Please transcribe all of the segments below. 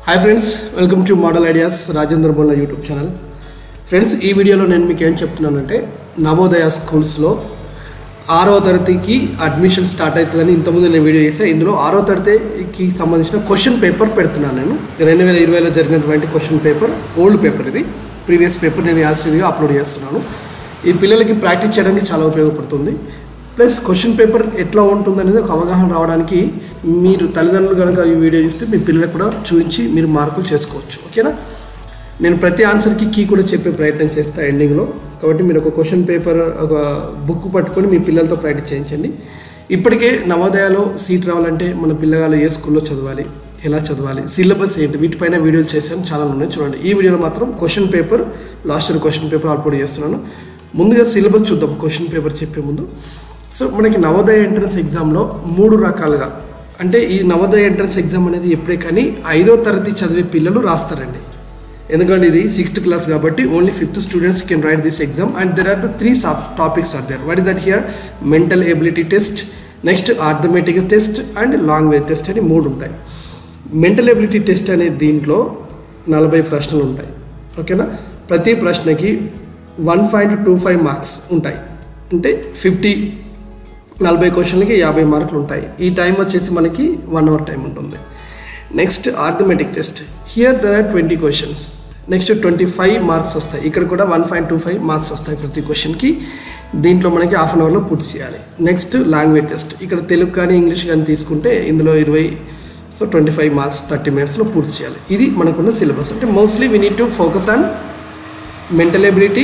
Hi friends welcome to model ideas Rajendra Bolla YouTube channel friends ఈ వీడియోలో నేను మీకు ఏం చెప్తున్నానంటే నవోదయ స్కూల్స్లో ఆరో తరగతికి అడ్మిషన్ స్టార్ట్ అవుతుందని ఇంతకుముందు నేను వీడియో చేశాను ఇందులో ఆరో తరగతికి సంబంధించిన క్వశ్చన్ పేపర్ పెడుతున్నాను నేను రెండు వేల ఇరవైలో జరిగినటువంటి క్వశ్చన్ పేపర్ ఓల్డ్ పేపర్ ఇది ప్రీవియస్ పేపర్ నేను యాసిడ్గా అప్లోడ్ చేస్తున్నాను ఈ పిల్లలకి ప్రాక్టీస్ చేయడానికి చాలా ఉపయోగపడుతుంది ప్లస్ క్వశ్చన్ పేపర్ ఎట్లా ఉంటుందనేది ఒక అవగాహన రావడానికి మీరు తల్లిదండ్రులు కనుక ఈ వీడియో చూస్తే మీ పిల్లలకు కూడా చూపించి మీరు మార్కులు చేసుకోవచ్చు ఓకేనా నేను ప్రతి ఆన్సర్కి కీ కూడా చెప్పే ప్రయత్నం చేస్తా ఎండింగ్లో కాబట్టి మీరు ఒక క్వశ్చన్ పేపర్ ఒక బుక్ పట్టుకొని మీ పిల్లలతో ప్రాక్టీస్ చేయించండి ఇప్పటికే నవోదయాలో సీట్ రావాలంటే మన పిల్లగాళ్ళు ఏ స్కూల్లో చదవాలి ఎలా చదవాలి సిలబస్ ఏంటి వీటిపైన వీడియోలు చేశాను చాలా ఉన్నాయి చూడండి ఈ వీడియోలో మాత్రం question paper last year question paper upload చేస్తున్నాను ముందుగా సిలబస్ చూద్దాం క్వశ్చన్ పేపర్ చెప్పే ముందు సో మనకి నవోదయ ఎంట్రన్స్ ఎగ్జామ్లో మూడు రకాలుగా అంటే ఈ నవోదయ ఎంట్రన్స్ ఎగ్జామ్ అనేది ఎప్పుడే కానీ ఐదో తరగతి చదివే పిల్లలు రాస్తారండి ఎందుకంటే ఇది సిక్స్త్ క్లాస్ కాబట్టి only fifth students can write this exam and there are the three topics are there what is that here mental ability test next arithmetic test and language test అని మూడు ఉంటాయి మెంటల్ ఎబిలిటీ టెస్ట్ అనే దీంట్లో నలభై ప్రశ్నలు ఉంటాయి ఓకేనా ప్రతి ప్రశ్నకి one point two five marks ఉంటాయి అంటే ఫిఫ్టీ నలభై క్వశ్చన్లకి యాభై మార్కులు ఉంటాయి ఈ టైం వచ్చేసి మనకి వన్ అవర్ టైం ఉంటుంది next arithmetic test here there are twenty questions next twenty five marks వస్తాయి ఇక్కడ కూడా one point two five marks వస్తాయి ప్రతి క్వశ్చన్కి దీంట్లో మనకి హాఫ్ అన్ అవర్లో పూర్తి చేయాలి నెక్స్ట్ లాంగ్వేజ్ టెస్ట్ ఇక్కడ తెలుగు కానీ ఇంగ్లీష్ కానీ తీసుకుంటే ఇందులో ఇరవై so twenty five marks thirty మినిట్స్లో పూర్తి చేయాలి ఇది మనకున్న సిలబస్ అంటే mostly we need to focus on mental ability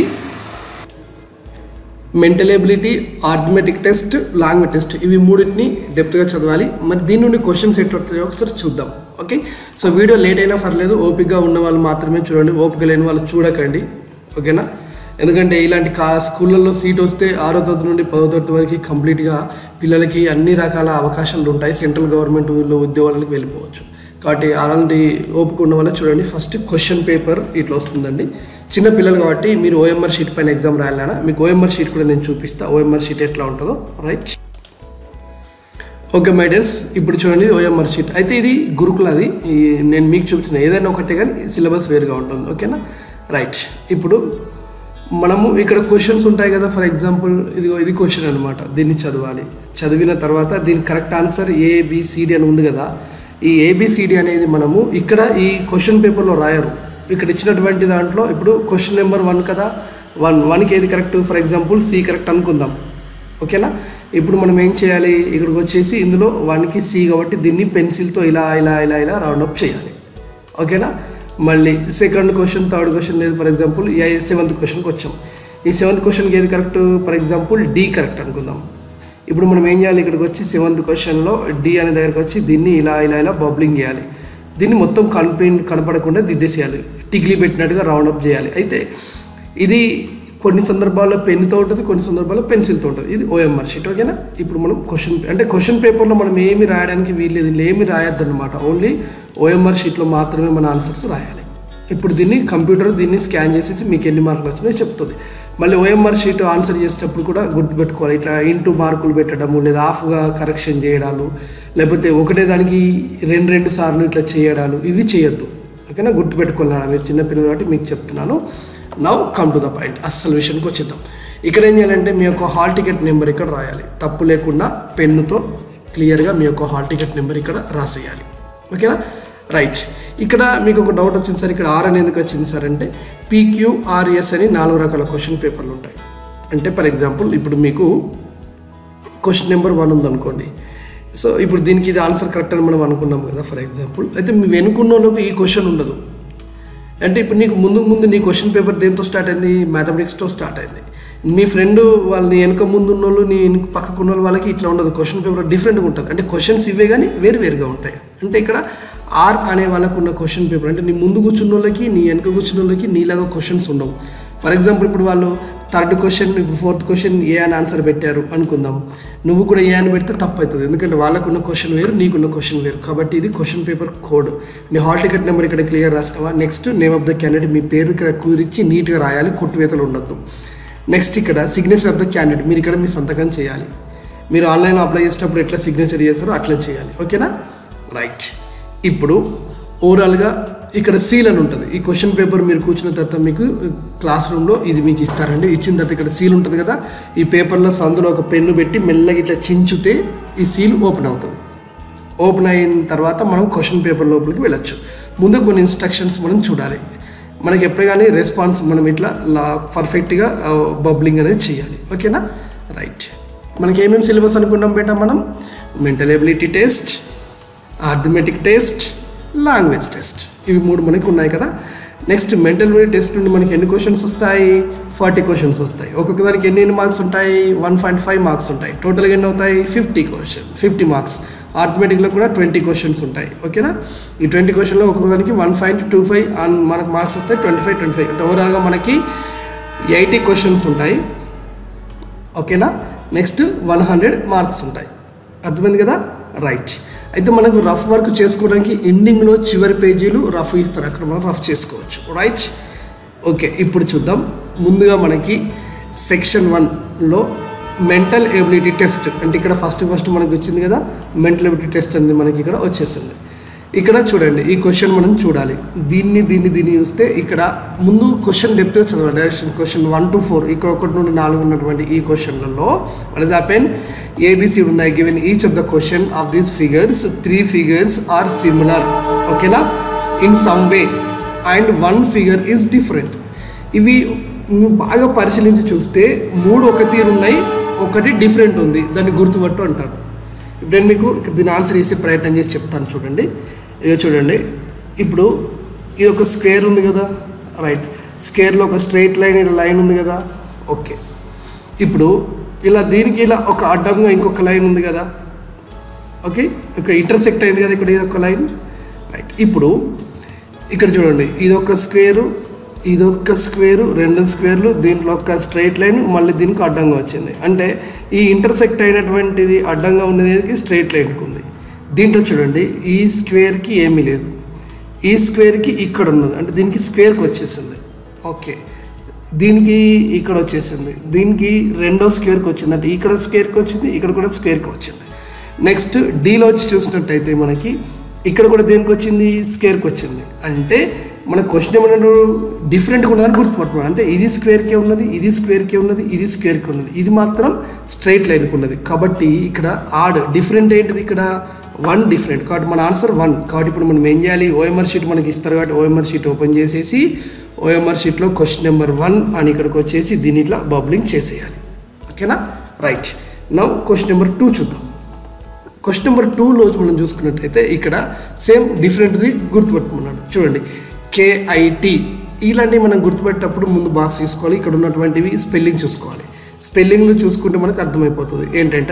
mental ability arithmetic test language test ఇవి మూడింటిని డెప్త్గా చదవాలి మరి దీని నుండి క్వశ్చన్స్ ఎట్లా వస్తాయో ఒకసారి చూద్దాం ఓకే సో వీడియో లేట్ అయినా పర్లేదు ఓపికగా ఉన్న వాళ్ళు మాత్రమే చూడండి ఓపిక లేని వాళ్ళు చూడకండి ఓకేనా ఎందుకంటే ఇలాంటి కా స్కూళ్ళల్లో సీట్ వస్తే ఆరో తరగతి నుండి పదో తరగతి వరకు కంప్లీట్గా పిల్లలకి అన్ని రకాల అవకాశాలు ఉంటాయి సెంట్రల్ గవర్నమెంట్ ఉద్యోగాలకు వెళ్ళిపోవచ్చు కాబట్టి అలాంటి ఓపిక ఉన్న వాళ్ళు చూడండి ఫస్ట్ క్వశ్చన్ పేపర్ ఇట్లా వస్తుందండి చిన్న పిల్లలు కాబట్టి మీరు ఓఎంఆర్ షీట్ పైన ఎగ్జామ్ రాయాలన్నా మీకు ఓఎంఆర్ షీట్ కూడా నేను చూపిస్తా ఓఎంఆర్ షీట్ ఎట్లా ఉంటుందో రైట్ ఓకే మై డియర్స్ ఇప్పుడు చూడండి ఓఎంఆర్ షీట్ అయితే ఇది గురుకులది ఈ నేను మీకు చూపించిన ఏదైనా ఒకటే కానీ సిలబస్ వేరుగా ఉంటుంది ఓకేనా రైట్ ఇప్పుడు మనము ఇక్కడ క్వశ్చన్స్ ఉంటాయి కదా ఫర్ ఎగ్జాంపుల్ ఇది ఇది క్వశ్చన్ అనమాట దీన్ని చదవాలి చదివిన తర్వాత దీని కరెక్ట్ ఆన్సర్ ఏబిసిడి అని ఉంది కదా ఈ ఏబిసిడి అనేది మనము ఇక్కడ ఈ క్వశ్చన్ పేపర్లో రాయరు ఇక్కడ ఇచ్చినటువంటి దాంట్లో ఇప్పుడు క్వశ్చన్ నెంబర్ వన్ కదా వన్ వన్కి ఏది correct for example C correct అనుకుందాం ఓకేనా ఇప్పుడు మనం ఏం చేయాలి ఇక్కడికి వచ్చేసి ఇందులో వన్కి సి కాబట్టి దీన్ని పెన్సిల్తో ఇలా ఇలా ఇలా ఇలా రౌండ్ అప్ చేయాలి ఓకేనా మళ్ళీ సెకండ్ క్వశ్చన్ థర్డ్ క్వశ్చన్ లేదు ఫర్ ఎగ్జాంపుల్ ఏ సెవెంత్ క్వశ్చన్కి వచ్చాం ఈ సెవెంత్ క్వశ్చన్కి ఏది correct for example D correct అనుకుందాం ఇప్పుడు మనం ఏం చేయాలి ఇక్కడికి వచ్చి సెవెంత్ క్వశ్చన్లో డి అనే దగ్గరకు వచ్చి దీన్ని ఇలా ఇలా ఇలా బబ్లింగ్ చేయాలి దీన్ని మొత్తం కనిపి కనపడకుండా దిద్దేసేయాలి టిగ్లీ పెట్టినట్టుగా రౌండ్ అప్ చేయాలి అయితే ఇది కొన్ని సందర్భాల్లో పెన్నుతో ఉంటుంది కొన్ని సందర్భాల్లో పెన్సిల్తో ఉంటుంది ఇది ఓఎంఆర్ షీట్ ఓకేనా ఇప్పుడు మనం క్వశ్చన్ అంటే క్వశ్చన్ పేపర్లో మనం ఏమి రాయడానికి వీల్లేదు ఇందులో ఏమి రాయొద్దు అనమాట ఓన్లీ ఓఎంఆర్ షీట్లో మాత్రమే మన ఆన్సర్స్ రాయాలి ఇప్పుడు దీన్ని కంప్యూటర్ దీన్ని స్కాన్ చేసేసి మీకు ఎన్ని మార్కులు వచ్చినాయో చెప్తుంది మళ్ళీ ఓఎంఆర్ షీట్ ఆన్సర్ చేసేటప్పుడు కూడా గుర్తుపెట్టుకోవాలి ఇట్లా ఇంటూ మార్కులు పెట్టడము లేదా హాఫ్గా కరెక్షన్ చేయడాలు లేకపోతే ఒకటే దానికి రెండు రెండు సార్లు ఇట్లా చేయడాలు ఇవి చేయొద్దు ఓకేనా గుర్తుపెట్టుకోవాలి మీరు చిన్నపిల్లలు కాబట్టి మీకు చెప్తున్నాను now come to the point అస్సలు విషయానికి వచ్చేద్దాం ఇక్కడ ఏం చేయాలంటే మీ యొక్క హాల్ టికెట్ నెంబర్ ఇక్కడ రాయాలి తప్పు లేకుండా పెన్నుతో క్లియర్గా మీ యొక్క హాల్ టికెట్ నెంబర్ ఇక్కడ రాసేయాలి ఓకేనా రైట్ ఇక్కడ మీకు ఒక డౌట్ వచ్చింది సార్ ఇక్కడ ఆర్ అని ఎందుకు వచ్చింది సార్ అంటే పీక్యూఆర్ఎస్ అని నాలుగు రకాల క్వశ్చన్ పేపర్లు ఉంటాయి అంటే ఫర్ ఎగ్జాంపుల్ ఇప్పుడు మీకు క్వశ్చన్ నెంబర్ వన్ ఉందనుకోండి సో ఇప్పుడు దీనికి ఇది ఆన్సర్ కరెక్ట్ అని మనం అనుకున్నాం కదా ఫర్ ఎగ్జాంపుల్ అయితే మీ వెనుకున్న వాళ్ళకి ఈ క్వశ్చన్ ఉండదు అంటే ఇప్పుడు నీకు ముందు ముందు నీ క్వశ్చన్ పేపర్ దేంతో స్టార్ట్ అయింది మ్యాథమెటిక్స్తో స్టార్ట్ అయింది మీ ఫ్రెండ్ వాళ్ళని వెనక ముందు ఉన్న వాళ్ళు నీ వెనుక పక్కకు ఉన్న వాళ్ళకి ఇట్లా ఉండదు క్వశ్చన్ పేపర్ డిఫరెంట్గా ఉంటుంది అంటే క్వశ్చన్స్ ఇవే కానీ వేరు వేరుగా ఉంటాయి అంటే ఇక్కడ ఆర్ అనే వాళ్ళకు ఉన్న క్వశ్చన్ పేపర్ అంటే నీ ముందు కూర్చున్న వాళ్ళకి నీ వెనక కూర్చున్న వాళ్ళకి నీలాగా క్వశ్చన్స్ ఉండవు ఫర్ ఎగ్జాంపుల్ ఇప్పుడు వాళ్ళు థర్డ్ క్వశ్చన్ ఇప్పుడు ఫోర్త్ క్వశ్చన్ ఏ అని ఆన్సర్ పెట్టారు అనుకుందాం నువ్వు కూడా ఏ అని పెడితే తప్పు అవుతుంది ఎందుకంటే వాళ్ళకున్న క్వశ్చన్ వేరు నీకున్న క్వశ్చన్ వేరు కాబట్టి ఇది క్వశ్చన్ పేపర్ కోడ్ నీ హాల్ టికెట్ నెంబర్ ఇక్కడ క్లియర్ రాసినావా next name of the candidate మీ పేరు ఇక్కడ కుదిరించి నీట్గా రాయాలి కొట్టువేతలు ఉండొద్దు నెక్స్ట్ ఇక్కడ సిగ్నేచర్ ఆఫ్ ద క్యాండిడేట్ మీరు ఇక్కడ మీ సంతకం చేయాలి మీరు ఆన్లైన్లో అప్లై చేసేటప్పుడు ఎట్లా సిగ్నేచర్ చేస్తారో అట్లా చేయాలి ఓకేనా రైట్ ఇప్పుడు ఓవరాల్గా ఇక్కడ సీల్ అని ఉంటుంది ఈ క్వశ్చన్ పేపర్ మీరు కూర్చున్న తర్వాత మీకు క్లాస్ రూమ్లో ఇది మీకు ఇస్తారండి ఇచ్చిన తర్వాత ఇక్కడ సీల్ ఉంటుంది కదా ఈ పేపర్లో సందులో ఒక పెన్ను పెట్టి మెల్లగా ఇట్లా చించితే ఈ సీల్ ఓపెన్ అవుతుంది ఓపెన్ అయిన తర్వాత మనం క్వశ్చన్ పేపర్ లోపలికి వెళ్ళొచ్చు ముందు కొన్ని ఇన్స్ట్రక్షన్స్ మనం చూడాలి మనకి ఎప్పుడు కానీ రెస్పాన్స్ మనం ఇట్లా లా పర్ఫెక్ట్గా బబ్లింగ్ అనేది చేయాలి ఓకేనా రైట్ మనకి ఏమేమి సిలబస్ అనుకున్నాం బేటా మనం mental ability test arithmetic test language test ఇవి మూడు మనకి ఉన్నాయి కదా నెక్స్ట్ మెంటల్ ఎబిలిటీ టెస్ట్ నుండి మనకి ఎన్ని క్వశ్చన్స్ వస్తాయి ఫార్టీ క్వశ్చన్స్ వస్తాయి ఒక్కొక్క దానికి ఎన్ని ఎన్ని మార్క్స్ ఉంటాయి వన్ పాయింట్ ఫైవ్ మార్క్స్ ఉంటాయి టోటల్గా ఎన్ని అవుతాయి ఫిఫ్టీ క్వశ్చన్ ఫిఫ్టీ మార్క్స్ ఆర్థమెటిక్లో కూడా ట్వంటీ క్వశ్చన్స్ ఉంటాయి ఓకేనా ఈ ట్వంటీ క్వశ్చన్లో ఒక్కొక్క దానికి వన్ పాయింట్ టూ ఫైవ్ మనకు మార్క్స్ వస్తాయి ట్వంటీ ఫైవ్ ట్వంటీ ఫైవ్ అంటే ఓవరాల్గా మనకి ఎయిటీ క్వశ్చన్స్ ఉంటాయి ఓకేనా నెక్స్ట్ వన్ హండ్రెడ్ మార్క్స్ ఉంటాయి అర్థమైంది కదా రైట్ అయితే మనకు రఫ్ వర్క్ చేసుకోవడానికి ఎండింగ్లో చివరి పేజీలు రఫ్ ఇస్తారు అక్కడ మనం రఫ్ చేసుకోవచ్చు రైట్ ఓకే ఇప్పుడు చూద్దాం ముందుగా మనకి సెక్షన్ వన్లో మెంటల్ ఎబిలిటీ టెస్ట్ అంటే ఇక్కడ ఫస్ట్ ఫస్ట్ మనకి వచ్చింది కదా మెంటల్ ఎబిలిటీ టెస్ట్ అనేది మనకి ఇక్కడ వచ్చేసింది ఇక్కడ చూడండి ఈ క్వశ్చన్ మనం చూడాలి దీన్ని దీన్ని దీన్ని చూస్తే ఇక్కడ ముందు క్వశ్చన్ డెప్త్ చదవాలి direction question one to four ఇక్కడ ఒకటి నుండి నాలుగు ఉన్నటువంటి ఈ క్వశ్చన్లలో what is happen ఏబిసి ఉన్నాయి given each of the question of these figures three figures are similar ఓకేనా in some way and one figure is different ఇవి నువ్వు బాగా పరిశీలించి చూస్తే మూడు ఒక తీరు ఉన్నాయి ఒకటి డిఫరెంట్ ఉంది దాన్ని గుర్తుపట్టు అంటారు ఇప్పుడు నేను మీకు ఇక్కడ దీని ఆన్సర్ చేసే ప్రయత్నం చేసి చెప్తాను చూడండి ఇదో చూడండి ఇప్పుడు ఇది ఒక స్క్వేర్ ఉంది కదా రైట్ స్క్వేర్లో ఒక స్ట్రైట్ లైన్ ఇలా లైన్ ఉంది కదా ఓకే ఇప్పుడు ఇలా దీనికి ఇలా ఒక అడ్డంగా ఇంకొక లైన్ ఉంది కదా ఓకే ఇక్కడ ఇంటర్సెక్ట్ అయింది కదా ఇక్కడ ఇది ఒక లైన్ రైట్ ఇప్పుడు ఇక్కడ చూడండి ఇది ఒక స్క్వేరు ఇది ఒక స్క్వేరు రెండు స్క్వేర్లు దీంట్లో ఒక స్ట్రైట్ లైన్ మళ్ళీ దీనికి అడ్డంగా వచ్చింది అంటే ఈ ఇంటర్సెక్ట్ అయినటువంటిది అడ్డంగా ఉన్నది స్ట్రైట్ లైన్కి ఉంది దీంట్లో చూడండి ఈ స్క్వేర్కి ఏమీ లేదు ఈ స్క్వేర్కి ఇక్కడ ఉన్నది అంటే దీనికి స్క్వేర్కి వచ్చేసింది ఓకే దీనికి ఇక్కడ వచ్చేసింది దీనికి రెండో స్క్వేర్కి వచ్చింది అంటే ఇక్కడ స్క్వేర్కి వచ్చింది ఇక్కడ కూడా స్క్వేర్కి వచ్చింది నెక్స్ట్ డీలో వచ్చి చూసినట్టయితే మనకి ఇక్కడ కూడా దేనికి వచ్చింది స్క్వేర్కి వచ్చింది అంటే మన క్వశ్చన్ ఏమన్నాడు డిఫరెంట్గా ఉన్నదని గుర్తుపట్టుకున్నాం అంటే ఇది స్క్వేర్కే ఉన్నది ఇది స్క్వేర్కే ఉన్నది ఇది స్క్వేర్కి ఉన్నది ఇది మాత్రం స్ట్రైట్ లైన్కి ఉన్నది కాబట్టి ఇక్కడ ఆడ్ డిఫరెంట్ ఏంటిది ఇక్కడ వన్ డిఫరెంట్ కాబట్టి మన ఆన్సర్ వన్ కాబట్టి ఇప్పుడు మనం ఏం చేయాలి ఓఎంఆర్ షీట్ మనకి ఇస్తారు కాబట్టి ఓఎంఆర్ షీట్ ఓపెన్ చేసేసి ఓఎంఆర్ షీట్లో క్వశ్చన్ నెంబర్ వన్ అని ఇక్కడికి వచ్చేసి దీని ఇట్లా బబ్లింగ్ చేసేయాలి ఓకేనా right now question number two చూద్దాం క్వశ్చన్ నెంబర్ టూలో మనం చూసుకున్నట్టయితే ఇక్కడ సేమ్ డిఫరెంట్ది గుర్తుపెట్టుకున్నాడు చూడండి కేఐటి ఇలాంటివి మనం గుర్తుపెట్టేటప్పుడు ముందు బాక్స్ తీసుకోవాలి ఇక్కడ ఉన్నటువంటివి స్పెల్లింగ్ చూసుకోవాలి స్పెల్లింగ్లు చూసుకుంటే మనకు అర్థమైపోతుంది ఏంటంటే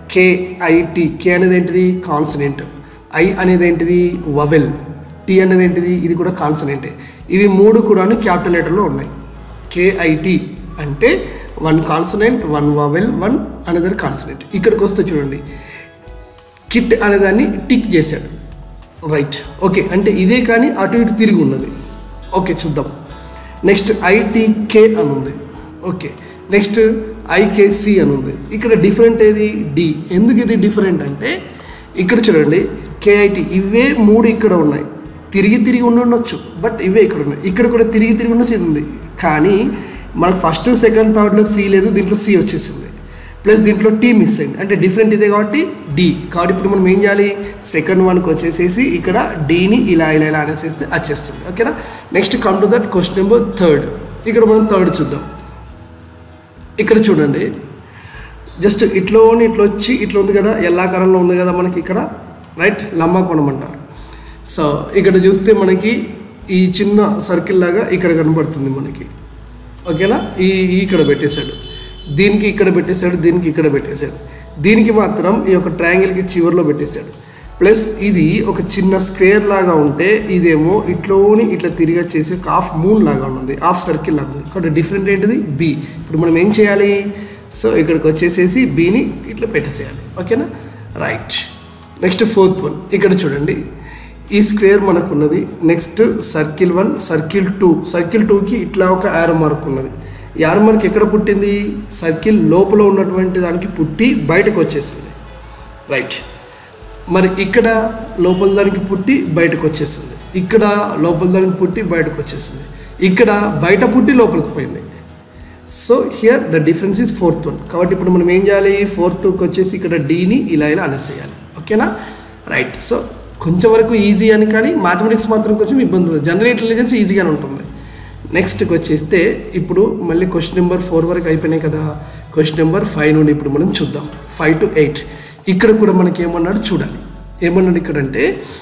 కేఐటి కే అనేది ఏంటిది కాన్సనెంట్ ఐ అనేది ఏంటిది వవెల్ టీ అనేది ఏంటిది ఇది కూడా కాన్సనెంటే ఇవి మూడు కూడా క్యాపిటల్ లెటర్లో ఉన్నాయి కేఐటి అంటే one consonant one vowel one another consonant ఇక్కడికి వస్తే చూడండి కిట్ అనేదాన్ని టిక్ చేశాడు రైట్ ఓకే అంటే ఇదే కానీ అటు ఇటు తిరిగి ఉన్నది ఓకే చూద్దాం నెక్స్ట్ ఐటీకే అని ఉంది ఓకే నెక్స్ట్ ఐకేసి అని ఉంది ఇక్కడ డిఫరెంట్ ఏది డి ఎందుకు ఇది డిఫరెంట్ అంటే ఇక్కడ చూడండి కేఐటి ఇవే మూడు ఇక్కడ ఉన్నాయి తిరిగి తిరిగి ఉండి ఉండొచ్చు బట్ ఇవే ఇక్కడ ఉన్నాయి ఇక్కడ కూడా తిరిగి తిరిగి ఉండొచ్చు ఇది ఉంది కానీ మనకు ఫస్ట్ సెకండ్ థర్డ్లో సి లేదు దీంట్లో సి వచ్చేసింది ప్లస్ దీంట్లో టీ మిస్ అయింది అంటే డిఫరెంట్ ఇదే కాబట్టి డి కాబట్టి ఇప్పుడు మనం ఏం చేయాలి సెకండ్ వన్కి వచ్చేసేసి ఇక్కడ డీని ఇలా ఇలా ఇలా అనేసేస్తే వచ్చేస్తుంది ఓకేనా next come to that question number third ఇక్కడ మనం థర్డ్ చూద్దాం ఇక్కడ చూడండి జస్ట్ ఇట్లోని ఇట్లా వచ్చి ఇట్లా ఉంది కదా ఎల్లాకారంలో ఉంది కదా మనకి ఇక్కడ రైట్ లంబాకోణం అంటారు సో ఇక్కడ చూస్తే మనకి ఈ చిన్న సర్కిల్ లాగా ఇక్కడ కనబడుతుంది మనకి ఓకేనా ఈ ఈ ఇక్కడ పెట్టేశాడు దీనికి ఇక్కడ పెట్టేశాడు దీనికి ఇక్కడ పెట్టేశాడు దీనికి మాత్రం ఈ యొక్క ట్రయాంగిల్కి చివరిలో పెట్టేశాడు ప్లస్ ఇది ఒక చిన్న స్క్వేర్ లాగా ఉంటే ఇదేమో ఇట్లోని ఇట్లా తిరిగి వచ్చేసి ఒక హాఫ్ మూన్ లాగా ఉంది హాఫ్ సర్కిల్ లాగా ఉంది కాబట్టి డిఫరెంట్ ఏంటిది బి ఇప్పుడు మనం ఏం చేయాలి సో ఇక్కడికి వచ్చేసేసి బీని ఇట్లా పెట్టేసేయాలి ఓకేనా రైట్ నెక్స్ట్ ఫోర్త్ వన్ ఇక్కడ చూడండి ఈ స్క్వేర్ మనకు ఉన్నది next circle one circle two circle టూకి ఇట్లా ఒక యారో మార్క్ ఉన్నది ఈ యారో మార్క్ ఎక్కడ పుట్టింది సర్కిల్ లోపల ఉన్నటువంటి దానికి పుట్టి బయటకు వచ్చేసింది రైట్ మరి ఇక్కడ లోపల దానికి పుట్టి బయటకు వచ్చేసింది ఇక్కడ లోపల దానికి పుట్టి బయటకు వచ్చేసింది ఇక్కడ బయట పుట్టి లోపలికి పోయింది so here the difference is fourth one కాబట్టి ఇప్పుడు మనం ఏం చేయాలి ఫోర్త్కి వచ్చేసి ఇక్కడ డీని ఇలా ఇలా అనేసేయాలి ఓకేనా రైట్ సో కొంచెం వరకు ఈజీ అని కానీ మ్యాథమెటిక్స్ మాత్రం కొంచెం ఇబ్బంది ఉంది జనరల్ ఇంటెలిజెన్స్ ఈజీగానే ఉంటుంది నెక్స్ట్కి వచ్చేస్తే ఇప్పుడు మళ్ళీ క్వశ్చన్ నెంబర్ ఫోర్ వరకు అయిపోయినాయి కదా క్వశ్చన్ నెంబర్ ఫైవ్ నుండి ఇప్పుడు మనం చూద్దాం ఫైవ్ టు ఎయిట్ ఇక్కడ కూడా మనకి ఏమన్నాడు చూడాలి ఏమన్నాడు ఇక్కడ అంటే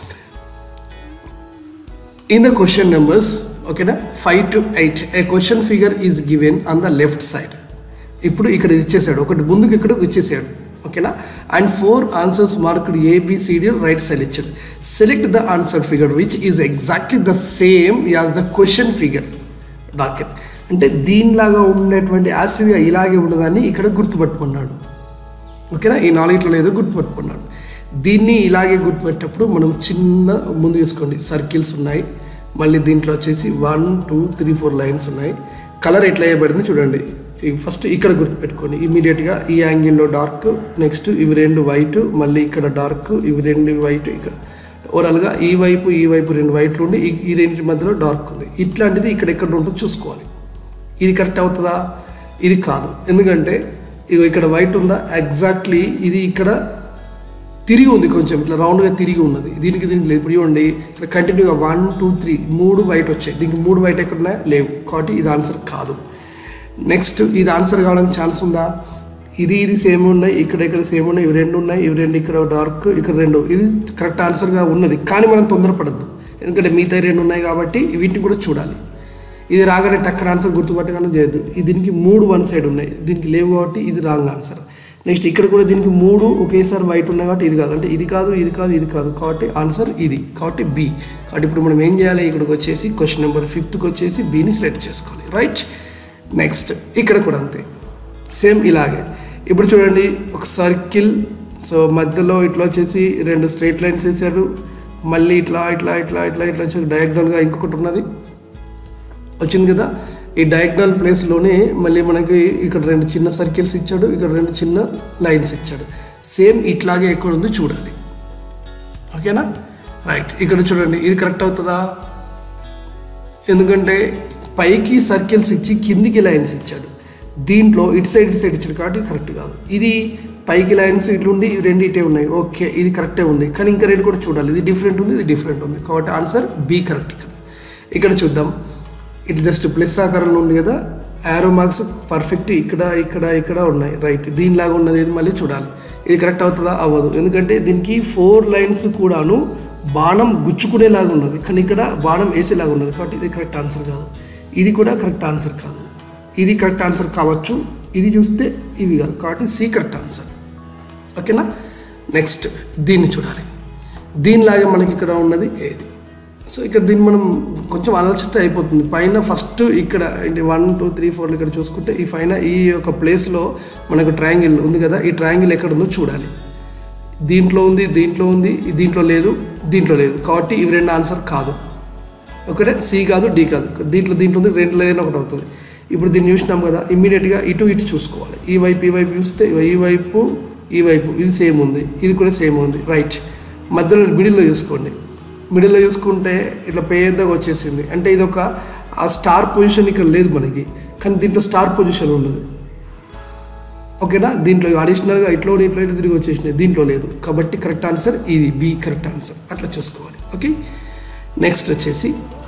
ఇన్ ద క్వశ్చన్ నెంబర్స్ ఓకేనా five to eight a question figure is given on the left side ఇప్పుడు ఇక్కడ ఇది ఇచ్చేసాడు ఒకటి ముందుకు ఇక్కడ ఇచ్చేసాడు ఓకేనా and four answers marked A B C D right side ఇచ్చాడు select the answer figure which is exactly the same as the question figure డాకెట్ అంటే దీనిలాగా ఉండేటువంటి యాసిడ్గా ఇలాగే ఉన్నదాన్ని ఇక్కడ గుర్తుపట్టుకున్నాడు ఓకేనా ఈ నాలుగిట్లో లేదో గుర్తుపెట్టుకున్నాడు దీన్ని ఇలాగే గుర్తుపెట్టేటప్పుడు మనం చిన్న ముందు చూసుకోండి సర్కిల్స్ ఉన్నాయి మళ్ళీ దీంట్లో వచ్చేసి one two three four lines ఉన్నాయి కలర్ ఎట్లా వేయబడింది చూడండి ఫస్ట్ ఇక్కడ గుర్తుపెట్టుకోండి ఇమీడియట్గా ఈ యాంగిల్లో డార్క్ నెక్స్ట్ ఇవి రెండు వైట్ మళ్ళీ ఇక్కడ డార్క్ ఇవి రెండు వైట్ ఇక్కడ ఓవరాల్గా ఈ వైపు ఈ వైపు రెండు వైట్లు ఉండి ఈ- ఈ రెండింటి మధ్యలో డార్క్ ఉంది ఇట్లాంటిది ఇక్కడ ఎక్కడ ఉంటుందో చూసుకోవాలి ఇది కరెక్ట్ అవుతుందా ఇది కాదు ఎందుకంటే ఇది ఇక్కడ వైట్ ఉందా ఎగ్జాక్ట్లీ ఇది ఇక్కడ తిరిగి ఉంది కొంచెం ఇట్లా రౌండ్గా తిరిగి ఉన్నది దీనికి దీనికి లేదు ఇప్పుడు చూడండి ఇక్కడ కంటిన్యూగా వన్ టూ త్రీ మూడు వైట్ వచ్చాయి దీనికి మూడు వైట్ ఎక్కడ ఉన్నాయి లేవు కాబట్టి ఇది ఆన్సర్ కాదు నెక్స్ట్ ఇది ఆన్సర్ కావడానికి ఛాన్స్ ఉందా ఇది ఇది సేమ్ ఉన్నాయి ఇక్కడ ఇక్కడ సేమ్ ఉన్నాయి ఇవి రెండు ఉన్నాయి ఇవి రెండు ఇక్కడ డార్క్ ఇక్కడ రెండు ఇది కరెక్ట్ ఆన్సర్గా ఉన్నది కానీ మనం తొందరపడద్దు ఎందుకంటే మిగతా రెండు ఉన్నాయి కాబట్టి వీటిని కూడా చూడాలి ఇది రాగానే టక్కన ఆన్సర్ గుర్తుపట్టగానే చేయొద్దు ఇది దీనికి మూడు వన్ సైడ్ ఉన్నాయి దీనికి లేవు కాబట్టి ఇది రాంగ్ ఆన్సర్ నెక్స్ట్ ఇక్కడ కూడా దీనికి మూడు ఒకేసారి వైట్ ఉన్నాయి కాబట్టి ఇది కాదు అంటే ఇది కాదు ఇది కాదు ఇది కాదు కాబట్టి ఆన్సర్ ఇది కాబట్టి బి కాబట్టి ఇప్పుడు మనం ఏం చేయాలి ఇక్కడికి వచ్చేసి క్వశ్చన్ నెంబర్ ఫిఫ్త్కి వచ్చేసి బీని సెలెక్ట్ చేసుకోవాలి రైట్ నెక్స్ట్ ఇక్కడ కూడా అంతే సేమ్ ఇలాగే ఇప్పుడు చూడండి ఒక సర్కిల్ సో మధ్యలో ఇట్లా వచ్చేసి రెండు స్ట్రైట్ లైన్స్ వేసారు మళ్ళీ ఇట్లా ఇట్లా ఇట్లా ఇట్లా ఇట్లా వచ్చి డయాగ్నల్గా ఇంకొకటి ఉన్నది వచ్చింది కదా ఈ డయాగ్నల్ ప్లేస్లోనే మళ్ళీ మనకి ఇక్కడ రెండు చిన్న సర్కిల్స్ ఇచ్చాడు ఇక్కడ రెండు చిన్న లైన్స్ ఇచ్చాడు సేమ్ ఇట్లాగే ఎక్కడ ఉంది చూడాలి ఓకేనా రైట్ ఇక్కడ చూడండి ఇది కరెక్ట్ అవుతుందా ఎందుకంటే పైకి సర్కిల్స్ ఇచ్చి కిందికి లైన్స్ ఇచ్చాడు దీంట్లో ఇటు సైడ్ ఇటు సైడ్ ఇచ్చాడు కాబట్టి ఇది కరెక్ట్ కాదు ఇది పైకి లైన్స్ ఇట్లుండి ఇవి రెండు ఇటే ఉన్నాయి ఓకే ఇది కరెక్టే ఉంది కానీ ఇంకా రెండు కూడా చూడాలి ఇది డిఫరెంట్ ఉంది ఇది డిఫరెంట్ ఉంది కాబట్టి ఆన్సర్ బి కరెక్ట్ ఇక్కడ ఇక్కడ చూద్దాం ఇది జస్ట్ ప్లస్ ఆకారంలో ఉంది కదా యారో మార్క్స్ పర్ఫెక్ట్ ఇక్కడ ఇక్కడ ఇక్కడ ఉన్నాయి రైట్ దీనిలాగా ఉన్నది ఇది మళ్ళీ చూడాలి ఇది కరెక్ట్ అవుతుందా అవ్వదు ఎందుకంటే దీనికి ఫోర్ లైన్స్ కూడాను బాణం గుచ్చుకునేలాగా ఉన్నది కానీ ఇక్కడ బాణం వేసేలాగా ఉన్నది కాబట్టి ఇది కరెక్ట్ ఆన్సర్ కాదు ఇది కూడా కరెక్ట్ ఆన్సర్ కాదు ఇది కరెక్ట్ ఆన్సర్ కావచ్చు ఇది చూస్తే ఇవి కాదు కాబట్టి సి కరెక్ట్ ఆన్సర్ ఓకేనా నెక్స్ట్ దీన్ని చూడాలి దీనిలాగే మనకి ఇక్కడ ఉన్నది ఏది సో ఇక్కడ దీన్ని మనం కొంచెం ఆలోచిస్తే అయిపోతుంది పైన ఫస్ట్ ఇక్కడ ఏంటి వన్ టూ త్రీ ఫోర్ ఇక్కడ చూసుకుంటే ఈ పైన ఈ యొక్క ప్లేస్లో మనకు ట్రయాంగిల్ ఉంది కదా ఈ ట్రయాంగిల్ ఎక్కడ ఉందో చూడాలి దీంట్లో ఉంది దీంట్లో ఉంది దీంట్లో లేదు దీంట్లో లేదు కాబట్టి ఇవి రెండు ఆన్సర్ కాదు ఒకటే సి కాదు డి కాదు దీంట్లో దీంట్లో ఉంది రెండు లేదని ఒకటి అవుతుంది ఇప్పుడు దీన్ని చూసినాం కదా ఇమ్మీడియట్గా ఇటు ఇటు చూసుకోవాలి ఈ వైపు ఈ వైపు చూస్తే ఈ వైపు ఈ వైపు ఇది సేమ్ ఉంది ఇది కూడా సేమ్ ఉంది రైట్ మధ్యలో మిడిల్లో చూసుకోండి మిడిల్లో చూసుకుంటే ఇట్లా పెద్దగా వచ్చేసింది అంటే ఇది ఒక ఆ స్టార్ పొజిషన్ ఇక్కడ లేదు మనకి కానీ దీంట్లో స్టార్ పొజిషన్ ఉన్నది ఓకేనా దీంట్లో అడిషనల్గా ఇట్లో ఇట్లా ఇట్లా తిరిగి వచ్చేసినాయి దీంట్లో లేదు కాబట్టి కరెక్ట్ ఆన్సర్ ఇది బి కరెక్ట్ ఆన్సర్ అట్లా చూసుకోవాలి ఓకే నెక్స్ట్ వచ్చేసి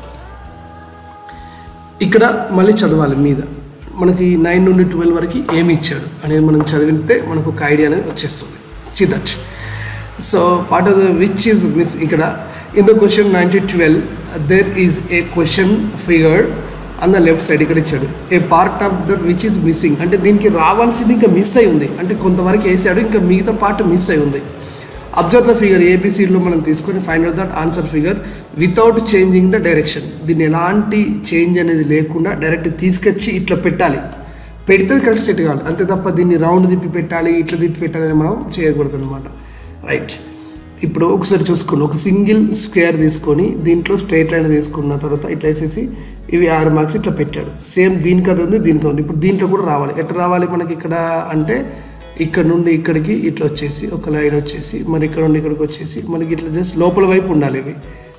ఇక్కడ మళ్ళీ చదవాలి మీద మనకి నైన్ నుండి ట్వెల్వ్ వరకు ఏమి ఇచ్చాడు అనేది మనం చదివితే మనకు ఒక ఐడియా అనేది వచ్చేస్తుంది see that so part of the which is miss ఇక్కడ in the question ninety twelve there is a question figure on the left side ఇక్కడ ఇచ్చాడు a part of that which is missing అంటే దీనికి రావాల్సింది ఇంకా miss అయి ఉంది అంటే కొంతవరకు వేసాడు ఇంకా మిగతా పార్ట్ మిస్ అయి ఉంది అబ్జర్వ్ ద ఫిగర్ ఏబిసిలో మనం తీసుకొని find out that answer figure without changing the direction దీన్ని ఎలాంటి చేంజ్ అనేది లేకుండా డైరెక్ట్ తీసుకొచ్చి ఇట్లా పెట్టాలి పెడితే కరెక్ట్ సెట్ కావాలి అంతే తప్ప దీన్ని రౌండ్ తిప్పి పెట్టాలి ఇట్లా తిప్పి పెట్టాలని మనం చేయకూడదు అనమాట రైట్ ఇప్పుడు ఒకసారి చూసుకోండి ఒక సింగిల్ స్క్వేర్ తీసుకొని దీంట్లో స్ట్రైట్ లైన్ తీసుకున్న తర్వాత ఇట్లా వేసేసి ఇవి ఆరు మార్క్స్ ఇట్లా పెట్టాడు సేమ్ దీనికి అది ఉంది దీనికి ఉంది ఇప్పుడు దీంట్లో కూడా రావాలి ఎట్లా రావాలి మనకి ఇక్కడ అంటే ఇక్కడ నుండి ఇక్కడికి ఇట్లా వచ్చేసి ఒక లైన్ వచ్చేసి మరి ఇక్కడ నుండి ఇక్కడికి వచ్చేసి మనకి ఇట్లా జస్ట్ లోపల వైపు ఉండాలి ఇవి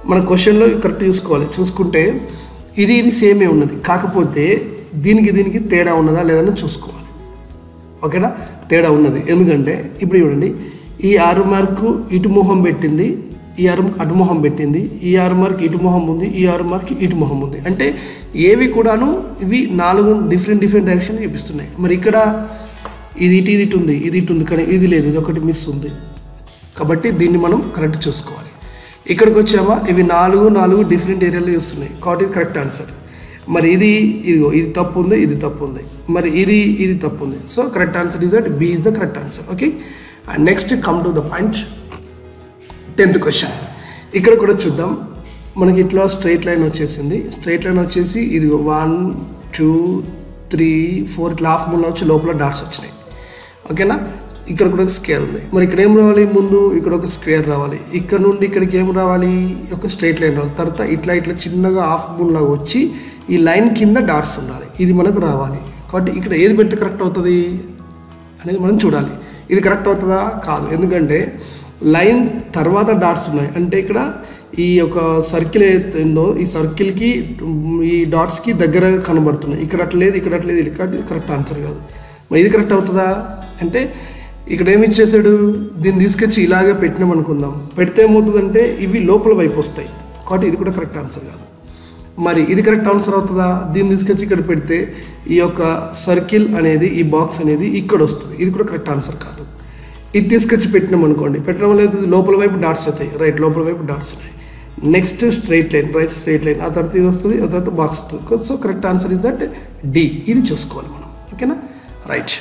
మన క్వశ్చన్లో కరెక్ట్ చూసుకోవాలి చూసుకుంటే ఇది ఇది సేమే ఉన్నది కాకపోతే దీనికి దీనికి తేడా ఉన్నదా లేదని చూసుకోవాలి ఓకేనా తేడా ఉన్నది ఎందుకంటే ఇప్పుడు చూడండి ఈ ఆరు మార్కు ఇటు మొహం పెట్టింది ఈ ఆరు అటు మొహం పెట్టింది ఈ ఆరు మార్క్ ఇటు మొహం ఉంది ఈ ఆరు మార్క్ ఇటు మొహం ఉంది అంటే ఏవి కూడాను ఇవి నాలుగు డిఫరెంట్ డిఫరెంట్ డైరెక్షన్ చూపిస్తున్నాయి మరి ఇక్కడ ఇది ఇటు ఇది ఇటు ఉంది ఇది ఇటు ఉంది కానీ ఇది లేదు ఇది ఒకటి మిస్ ఉంది కాబట్టి దీన్ని మనం కరెక్ట్ చూసుకోవాలి ఇక్కడికి వచ్చామా ఇవి నాలుగు నాలుగు డిఫరెంట్ ఏరియాలో వస్తున్నాయి కాబట్టి ఇది కరెక్ట్ ఆన్సర్ మరి ఇది ఇదిగో ఇది తప్పు ఉంది ఇది తప్పు ఉంది మరి ఇది ఇది తప్పు ఉంది so correct answer is that B is the correct answer okay and next come to the point tenth question ఇక్కడ కూడా చూద్దాం మనకి ఇట్లా స్ట్రైట్ లైన్ వచ్చేసింది స్ట్రైట్ లైన్ వచ్చేసి ఇది వన్ టూ త్రీ ఫోర్ ఇట్లా హాఫ్ మూల వచ్చి లోపల డాట్స్ వచ్చినాయి ఓకేనా ఇక్కడ కూడా ఒక స్క్వేర్ ఉంది మరి ఇక్కడ ఏం రావాలి ముందు ఇక్కడ ఒక స్క్వేర్ రావాలి ఇక్కడ నుండి ఇక్కడికి ఏం రావాలి ఒక స్ట్రైట్ లైన్ రావాలి తర్వాత ఇట్లా ఇట్లా చిన్నగా హాఫ్ మూన్ లాగా వచ్చి ఈ లైన్ కింద డాట్స్ ఉండాలి ఇది మనకు రావాలి కాబట్టి ఇక్కడ ఏది పెడితే కరెక్ట్ అవుతుంది అనేది మనం చూడాలి ఇది కరెక్ట్ అవుతుందా కాదు ఎందుకంటే లైన్ తర్వాత డాట్స్ ఉన్నాయి అంటే ఇక్కడ ఈ యొక్క సర్కిల్ ఏదో ఈ సర్కిల్కి ఈ డాట్స్కి దగ్గర కనబడుతున్నాయి ఇక్కడ అట్లా లేదు ఇక్కడ అట్లా లేదు ఇది కాబట్టి ఇది కరెక్ట్ ఆన్సర్ కాదు మరి ఇది కరెక్ట్ అవుతుందా అంటే ఇక్కడ ఏమి ఇచ్చేసాడు దీన్ని తీసుకొచ్చి ఇలాగే పెట్టినాం అనుకుందాం పెడితే ఏమవుతుందంటే ఇవి లోపల వైపు వస్తాయి కాబట్టి ఇది కూడా కరెక్ట్ ఆన్సర్ కాదు మరి ఇది కరెక్ట్ ఆన్సర్ అవుతుందా దీన్ని తీసుకొచ్చి ఇక్కడ పెడితే ఈ యొక్క సర్కిల్ అనేది ఈ బాక్స్ అనేది ఇక్కడ వస్తుంది ఇది కూడా కరెక్ట్ ఆన్సర్ కాదు ఇది తీసుకొచ్చి పెట్టినాం అనుకోండి పెట్టడం వల్ల ఇది లోపల వైపు డాట్స్ అవుతాయి రైట్ లోపల వైపు డాట్స్ ఉన్నాయి next straight line right straight line ఆ తర్వాత ఇది వస్తుంది ఆ తర్వాత బాక్స్ వస్తుంది so correct answer is that D ఇది చూసుకోవాలి మనం ఓకేనా రైట్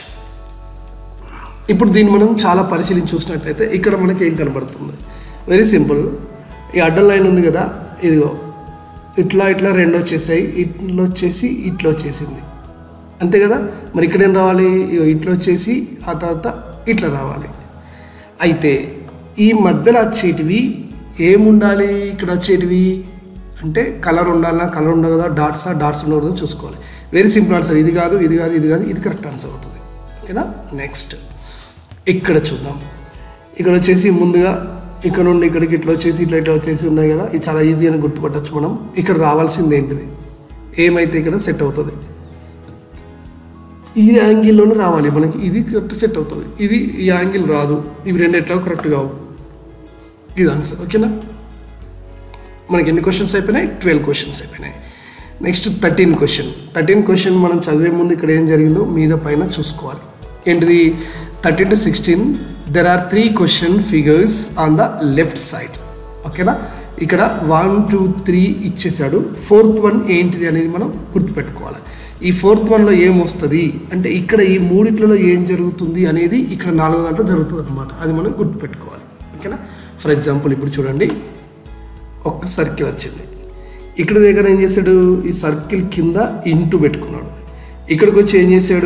ఇప్పుడు దీన్ని మనం చాలా పరిశీలించి చూసినట్లయితే ఇక్కడ మనకి ఏం కనబడుతుంది వెరీ సింపుల్ ఈ అడ్డం లైన్ ఉంది కదా ఇదిగో ఇట్లా ఇట్లా రెండు వచ్చేసాయి ఇట్లా వచ్చేసి ఇట్లా వచ్చేసింది అంతే కదా మరి ఇక్కడ ఏం రావాలి ఇగో ఇట్లా వచ్చేసి ఆ తర్వాత ఇట్లా రావాలి అయితే ఈ మధ్యలో వచ్చేటివి ఏముండాలి ఇక్కడ వచ్చేటివి అంటే కలర్ ఉండాలా కలర్ ఉండదు కదా డాట్సా డాట్స్ ఉండకూడదు చూసుకోవాలి వెరీ సింపుల్ ఆన్సర్ ఇది కాదు ఇది కాదు ఇది కాదు ఇది కరెక్ట్ ఆన్సర్ అవుతుంది ఓకేనా నెక్స్ట్ ఇక్కడ చూద్దాం ఇక్కడ వచ్చేసి ముందుగా ఇక్కడ నుండి ఇక్కడికి ఇట్లా వచ్చేసి ఇట్లా ఇట్లా వచ్చేసి ఉన్నాయి కదా ఇది చాలా ఈజీ అని గుర్తుపట్టచ్చు మనం ఇక్కడ రావాల్సింది ఏంటిది ఏమైతే ఇక్కడ సెట్ అవుతుంది ఈ యాంగిల్లోనే రావాలి మనకి ఇది కరెక్ట్ సెట్ అవుతుంది ఇది ఈ యాంగిల్ రాదు ఇవి రెండు ఎట్లా కరెక్ట్ కావు ఇది ఆన్సర్ ఓకేనా మనకి ఎన్ని క్వశ్చన్స్ అయిపోయినాయి ట్వెల్వ్ క్వశ్చన్స్ అయిపోయినాయి next thirteen question thirteen question మనం చదివే ముందు ఇక్కడ ఏం జరిగిందో మీద పైన చూసుకోవాలి ఏంటిది thirteen to sixteen there are three question figures on the left side ఓకేనా ఇక్కడ వన్ టూ త్రీ ఇచ్చేసాడు ఫోర్త్ వన్ ఏంటిది అనేది మనం గుర్తుపెట్టుకోవాలి ఈ ఫోర్త్ వన్లో ఏం వస్తుంది అంటే ఇక్కడ ఈ మూడిట్లలో ఏం జరుగుతుంది అనేది ఇక్కడ నాలుగో దాంట్లో జరుగుతుంది అనమాట అది మనం గుర్తుపెట్టుకోవాలి ఓకేనా ఫర్ ఎగ్జాంపుల్ ఇప్పుడు చూడండి ఒక్క సర్కిల్ వచ్చింది ఇక్కడ దగ్గర ఏం చేశాడు ఈ సర్కిల్ కింద ఇంటూ పెట్టుకున్నాడు ఇక్కడికి వచ్చి ఏం చేశాడు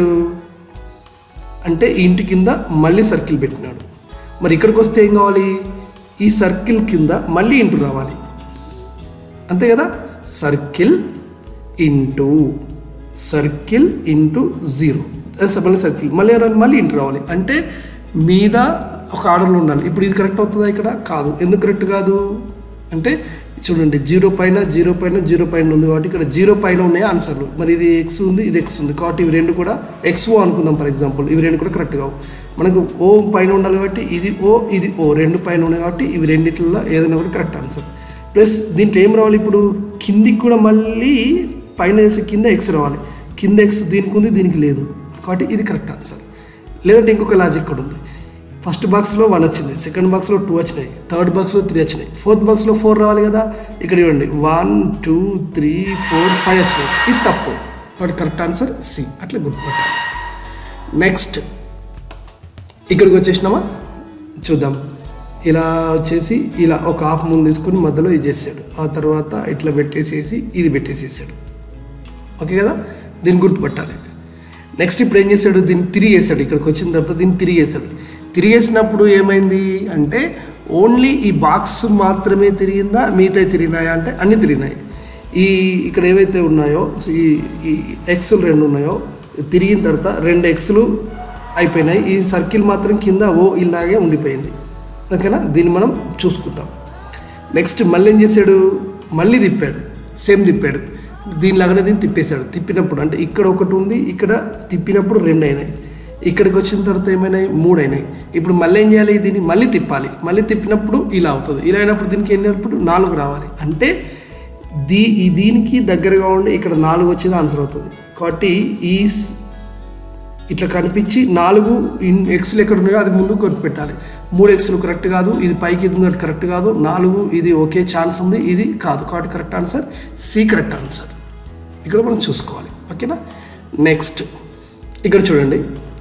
అంటే ఈ ఇంటి కింద మళ్ళీ సర్కిల్ పెట్టినాడు మరి ఇక్కడికి వస్తే ఏం కావాలి ఈ సర్కిల్ కింద మళ్ళీ ఇంటూ రావాలి అంతే కదా circle into circle into zero మళ్ళీ సర్కిల్ మళ్ళీ ఏం రావాలి? మళ్ళీ ఇంటూ రావాలి అంటే మీద ఒక ఆర్డర్లో ఉండాలి ఇప్పుడు ఇది కరెక్ట్ అవుతుందా ఇక్కడ కాదు ఎందుకు కరెక్ట్ కాదు అంటే చూడండి జీరో పైన జీరో పైన జీరో పైన ఉంది కాబట్టి ఇక్కడ జీరో పైన ఉన్నాయి ఆన్సర్లు మరి ఇది ఎక్స్ ఉంది ఇది ఎక్స్ ఉంది కాబట్టి ఇవి రెండు కూడా ఎక్స్ ఓ అనుకుందాం ఫర్ ఎగ్జాంపుల్ ఇవి రెండు కూడా కరెక్ట్ కావు మనకు ఓ పైన ఉండాలి కాబట్టి ఇది ఓ ఇది ఓ రెండు పైన ఉన్నాయి కాబట్టి ఇవి రెండిట్లలో ఏదైనా కూడా కరెక్ట్ ఆన్సర్ ప్లస్ దీంట్లో ఏం రావాలి ఇప్పుడు కిందికి కూడా మళ్ళీ పైన వచ్చి కింద ఎక్స్ రావాలి కింద ఎక్స్ దీనికి ఉంది దీనికి లేదు కాబట్టి ఇది కరెక్ట్ ఆన్సర్ లేదంటే ఇంకొక లాజిక్ కూడా ఉంది ఫస్ట్ బాక్స్లో వన్ వచ్చింది సెకండ్ బాక్స్లో టూ వచ్చినాయి థర్డ్ బాక్స్లో త్రీ వచ్చినాయి ఫోర్త్ బాక్స్లో ఫోర్ రావాలి కదా ఇక్కడ ఇవ్వండి one two three four five వచ్చినాయి ఇది తప్పు కాబట్టి కరెక్ట్ ఆన్సర్ సి అట్లా గుర్తుపట్టాలి నెక్స్ట్ ఇక్కడికి వచ్చేసినామా చూద్దాం ఇలా వచ్చేసి ఇలా ఒక హాఫ్ ముందు తీసుకొని మధ్యలో ఇది చేసాడు ఆ తర్వాత ఇట్లా పెట్టేసేసి ఇది పెట్టేసేసాడు ఓకే కదా దీన్ని గుర్తుపట్టాలి నెక్స్ట్ ఇప్పుడు ఏం చేశాడు దీన్ని తిరిగేసాడు ఇక్కడికి వచ్చిన తర్వాత దీన్ని తిరిగేసాడు తిరిగేసినప్పుడు ఏమైంది అంటే ఓన్లీ ఈ బాక్స్ మాత్రమే తిరిగిందా మిగతా తిరిగినాయా అంటే అన్నీ తిరిగినాయి ఈ ఇక్కడ ఏవైతే ఉన్నాయో ఈ ఈ ఎక్స్లు రెండు ఉన్నాయో తిరిగిన తర్వాత రెండు ఎక్స్లు అయిపోయినాయి ఈ సర్కిల్ మాత్రం కింద ఓ ఇలాగే ఉండిపోయింది ఓకేనా దీన్ని మనం చూసుకుంటాం నెక్స్ట్ మళ్ళీ ఏం చేశాడు మళ్ళీ తిప్పాడు సేమ్ తిప్పాడు దీనిలాగానే దీన్ని తిప్పేశాడు తిప్పినప్పుడు అంటే ఇక్కడ ఒకటి ఉంది ఇక్కడ తిప్పినప్పుడు రెండు అయినాయి ఇక్కడికి వచ్చిన తర్వాత ఏమైనాయి మూడు అయినాయి ఇప్పుడు మళ్ళీ ఏం చేయాలి దీన్ని మళ్ళీ తిప్పాలి మళ్ళీ తిప్పినప్పుడు ఇలా అవుతుంది ఇలా అయినప్పుడు దీనికి ఎన్ని అయినప్పుడు నాలుగు రావాలి అంటే దీ ఈ దీనికి దగ్గరగా ఉండి ఇక్కడ నాలుగు వచ్చేది ఆన్సర్ అవుతుంది కాబట్టి ఈ స్- ఇట్లా కనిపించి నాలుగు ఇన్ ఎక్స్లు ఎక్కడ ఉన్నాయో అది ముందు కొట్టి పెట్టాలి మూడు ఎక్స్లు కరెక్ట్ కాదు ఇది పైకి ఇది ఉన్నట్టు కరెక్ట్ కాదు నాలుగు ఇది ఓకే ఛాన్స్ ఉంది ఇది కాదు కాబట్టి correct answer C correct answer ఇక్కడ మనం చూసుకోవాలి ఓకేనా నెక్స్ట్ ఇక్కడ చూడండి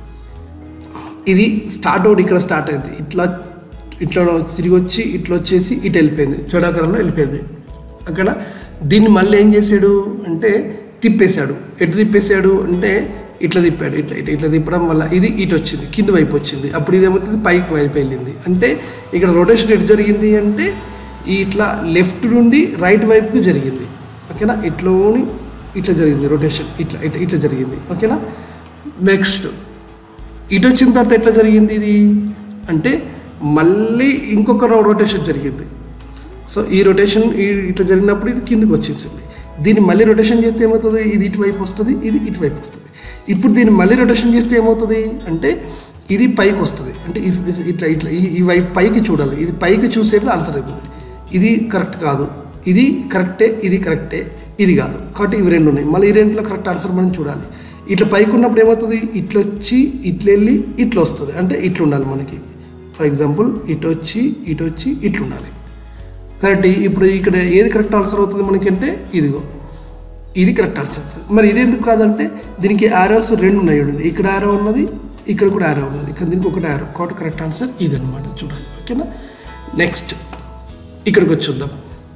ఇది స్టార్ట్ అవుట్ ఇక్కడ స్టార్ట్ అయింది ఇట్లా ఇట్లా తిరిగి వచ్చి ఇట్లా వచ్చేసి ఇటు వెళ్ళిపోయింది చోడాకరంలో వెళ్ళిపోయింది అక్కడ దీన్ని మళ్ళీ ఏం చేశాడు అంటే తిప్పేశాడు ఎటు తిప్పేశాడు అంటే ఇట్లా తిప్పాడు ఇట్లా ఇట్లా ఇట్లా తిప్పడం వల్ల ఇది ఇటు వచ్చింది కింద వైపు వచ్చింది అప్పుడు ఇది ఏమవుతుంది పైకి వైపు వెళ్ళింది అంటే ఇక్కడ రొటేషన్ ఎటు జరిగింది అంటే ఈ ఇట్లా లెఫ్ట్ నుండి రైట్ వైపుకి జరిగింది ఓకేనా ఇట్లోని ఇట్లా జరిగింది రొటేషన్ ఇట్లా ఇట్లా ఇట్లా జరిగింది ఓకేనా నెక్స్ట్ ఇటు వచ్చిన తర్వాత ఎట్లా జరిగింది ఇది అంటే మళ్ళీ ఇంకొక రొటేషన్ జరిగింది సో ఈ రొటేషన్ ఈ- ఇట్లా జరిగినప్పుడు ఇది కిందకి వచ్చేసింది దీన్ని మళ్ళీ రొటేషన్ చేస్తే ఏమవుతుంది ఇది ఇటువైపు వస్తుంది ఇది ఇటువైపు వస్తుంది ఇప్పుడు దీన్ని మళ్ళీ రొటేషన్ చేస్తే ఏమవుతుంది అంటే ఇది పైకి వస్తుంది అంటే ఇఫ్- ఇట్లా ఇట్లా ఈ- ఈ వైపు పైకి చూడాలి ఇది పైకి చూసేది ఆన్సర్ అవుతుంది ఇది కరెక్ట్ కాదు ఇది కరెక్టే ఇది కరెక్టే ఇది కాదు కాబట్టి ఇవి రెండు ఉన్నాయి మళ్ళీ ఈ రెండులో కరెక్ట్ ఆన్సర్ మనం చూడాలి ఇట్లా పైకి ఉన్నప్పుడు ఏమవుతుంది ఇట్లా వచ్చి ఇట్లా వెళ్ళి ఇట్లా వస్తుంది అంటే ఇట్లా ఉండాలి మనకి ఫర్ ఎగ్జాంపుల్ ఇటు వచ్చి ఇటు వచ్చి ఇట్లా ఉండాలి కరెక్ట్ ఇప్పుడు ఇక్కడ ఏది కరెక్ట్ ఆన్సర్ అవుతుంది మనకి అంటే ఇదిగో ఇది కరెక్ట్ ఆన్సర్ అవుతుంది మరి ఇది ఎందుకు కాదంటే దీనికి ఆరోస్ రెండు ఉన్నాయి చూడండి ఇక్కడ ఆరో ఉన్నది ఇక్కడ కూడా ఆరో ఉన్నది కానీ దీనికి ఒకటి ఆరో కాబట్టి కరెక్ట్ ఆన్సర్ ఇది అనమాట చూడాలి ఓకేనా నెక్స్ట్ ఇక్కడికి వచ్చి చూద్దాం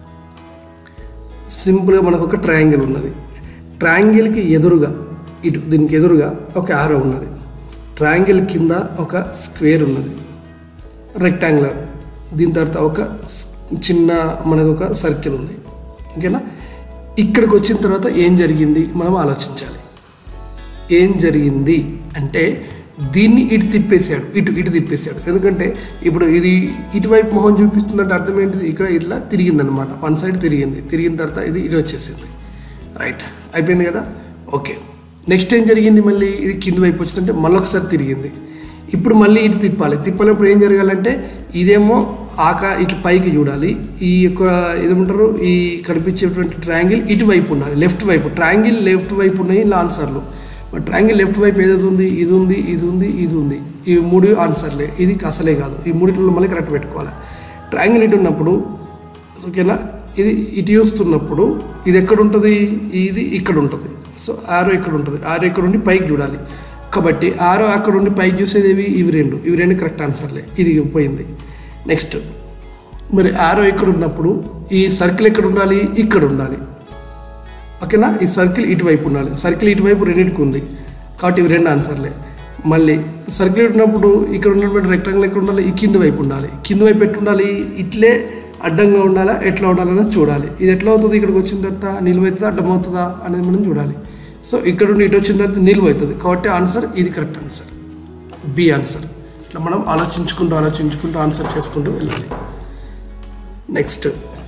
సింపుల్గా మనకు ఒక ట్రయాంగిల్ ఉన్నది ట్రయాంగిల్కి ఎదురుగా ఇటు దీనికి ఎదురుగా ఒక ఆరో ఉన్నది ట్రయాంగిల్ కింద ఒక స్క్వేర్ ఉన్నది రెక్టాంగులర్ దీని తర్వాత ఒక స్- చిన్న మనకు ఒక సర్కిల్ ఉంది ఓకేనా ఇక్కడికి వచ్చిన తర్వాత ఏం జరిగింది మనం ఆలోచించాలి ఏం జరిగింది అంటే దీన్ని ఇటు తిప్పేశాడు ఇటు ఇటు తిప్పేశాడు ఎందుకంటే ఇప్పుడు ఇది ఇటువైపు మొహం చూపిస్తుందంటే అర్థం ఏంటిది ఇక్కడ ఇట్లా తిరిగిందనమాట వన్ సైడ్ తిరిగింది తిరిగిన తర్వాత ఇది ఇటు వచ్చేసింది రైట్ అయిపోయింది కదా ఓకే నెక్స్ట్ ఏం జరిగింది మళ్ళీ ఇది కింద వైపు వచ్చిందంటే మళ్ళొకసారి తిరిగింది ఇప్పుడు మళ్ళీ ఇటు తిప్పాలి తిప్పాలప్పుడు ఏం జరగాలంటే ఇదేమో ఆక ఇటు పైకి చూడాలి ఈ యొక్క ఏమంటారు ఈ కనిపించేటువంటి ట్రయాంగిల్ ఇటువైపు ఉండాలి లెఫ్ట్ వైపు ట్రయాంగిల్ లెఫ్ట్ వైపు ఉన్నాయి ఇలా ఆన్సర్లు మరి ట్రయాంగిల్ లెఫ్ట్ వైపు ఏదైతే ఉంది ఇది ఉంది ఇది ఉంది ఇది ఉంది ఈ మూడు ఆన్సర్లే ఇది అసలే కాదు ఈ మూడిట్లో మళ్ళీ కరెక్ట్ పెట్టుకోవాలి ట్రయాంగిల్ ఇటు ఉన్నప్పుడు ఓకేనా ఇది ఇటు చూస్తున్నప్పుడు ఇది ఎక్కడ ఉంటుంది ఇది ఇక్కడ ఉంటుంది సో ఆరో ఇక్కడ ఉంటుంది ఆరో ఇక్కడ ఉండి పైకి చూడాలి కాబట్టి ఆరో అక్కడ ఉండి పైకి చూసేది ఇవి ఇవి రెండు ఇవి రెండు కరెక్ట్ ఆన్సర్లే ఇది పోయింది నెక్స్ట్ మరి ఆరో ఇక్కడ ఉన్నప్పుడు ఈ సర్కిల్ ఎక్కడ ఉండాలి ఇక్కడ ఉండాలి ఓకేనా ఈ సర్కిల్ ఇటువైపు ఉండాలి సర్కిల్ ఇటువైపు రెండింటికి ఉంది కాబట్టి ఇవి రెండు ఆన్సర్లే మళ్ళీ సర్కిల్ ఉన్నప్పుడు ఇక్కడ ఉన్నటువంటి రెక్టాంగిల్ ఎక్కడ ఉండాలి ఈ కింద వైపు ఉండాలి కింద వైపు ఎట్టు ఉండాలి ఇట్లే అడ్డంగా ఉండాలా ఎట్లా ఉండాలనేది చూడాలి ఇది ఎట్లా అవుతుంది ఇక్కడికి వచ్చిన తర్వాత నిలువ అవుతుందా అడ్డం అవుతుందా అనేది మనం చూడాలి సో ఇక్కడ నుండి ఇటు వచ్చిన తర్వాత నిలువ అవుతుంది కాబట్టి ఆన్సర్ ఇది కరెక్ట్ ఆన్సర్ బి ఆన్సర్ ఇట్లా మనం ఆలోచించుకుంటూ ఆలోచించుకుంటూ ఆన్సర్ చేసుకుంటూ వెళ్ళాలి నెక్స్ట్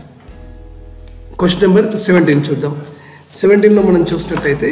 క్వశ్చన్ నెంబర్ సెవెంటీన్ చూద్దాం సెవెంటీన్లో మనం చూసినట్టయితే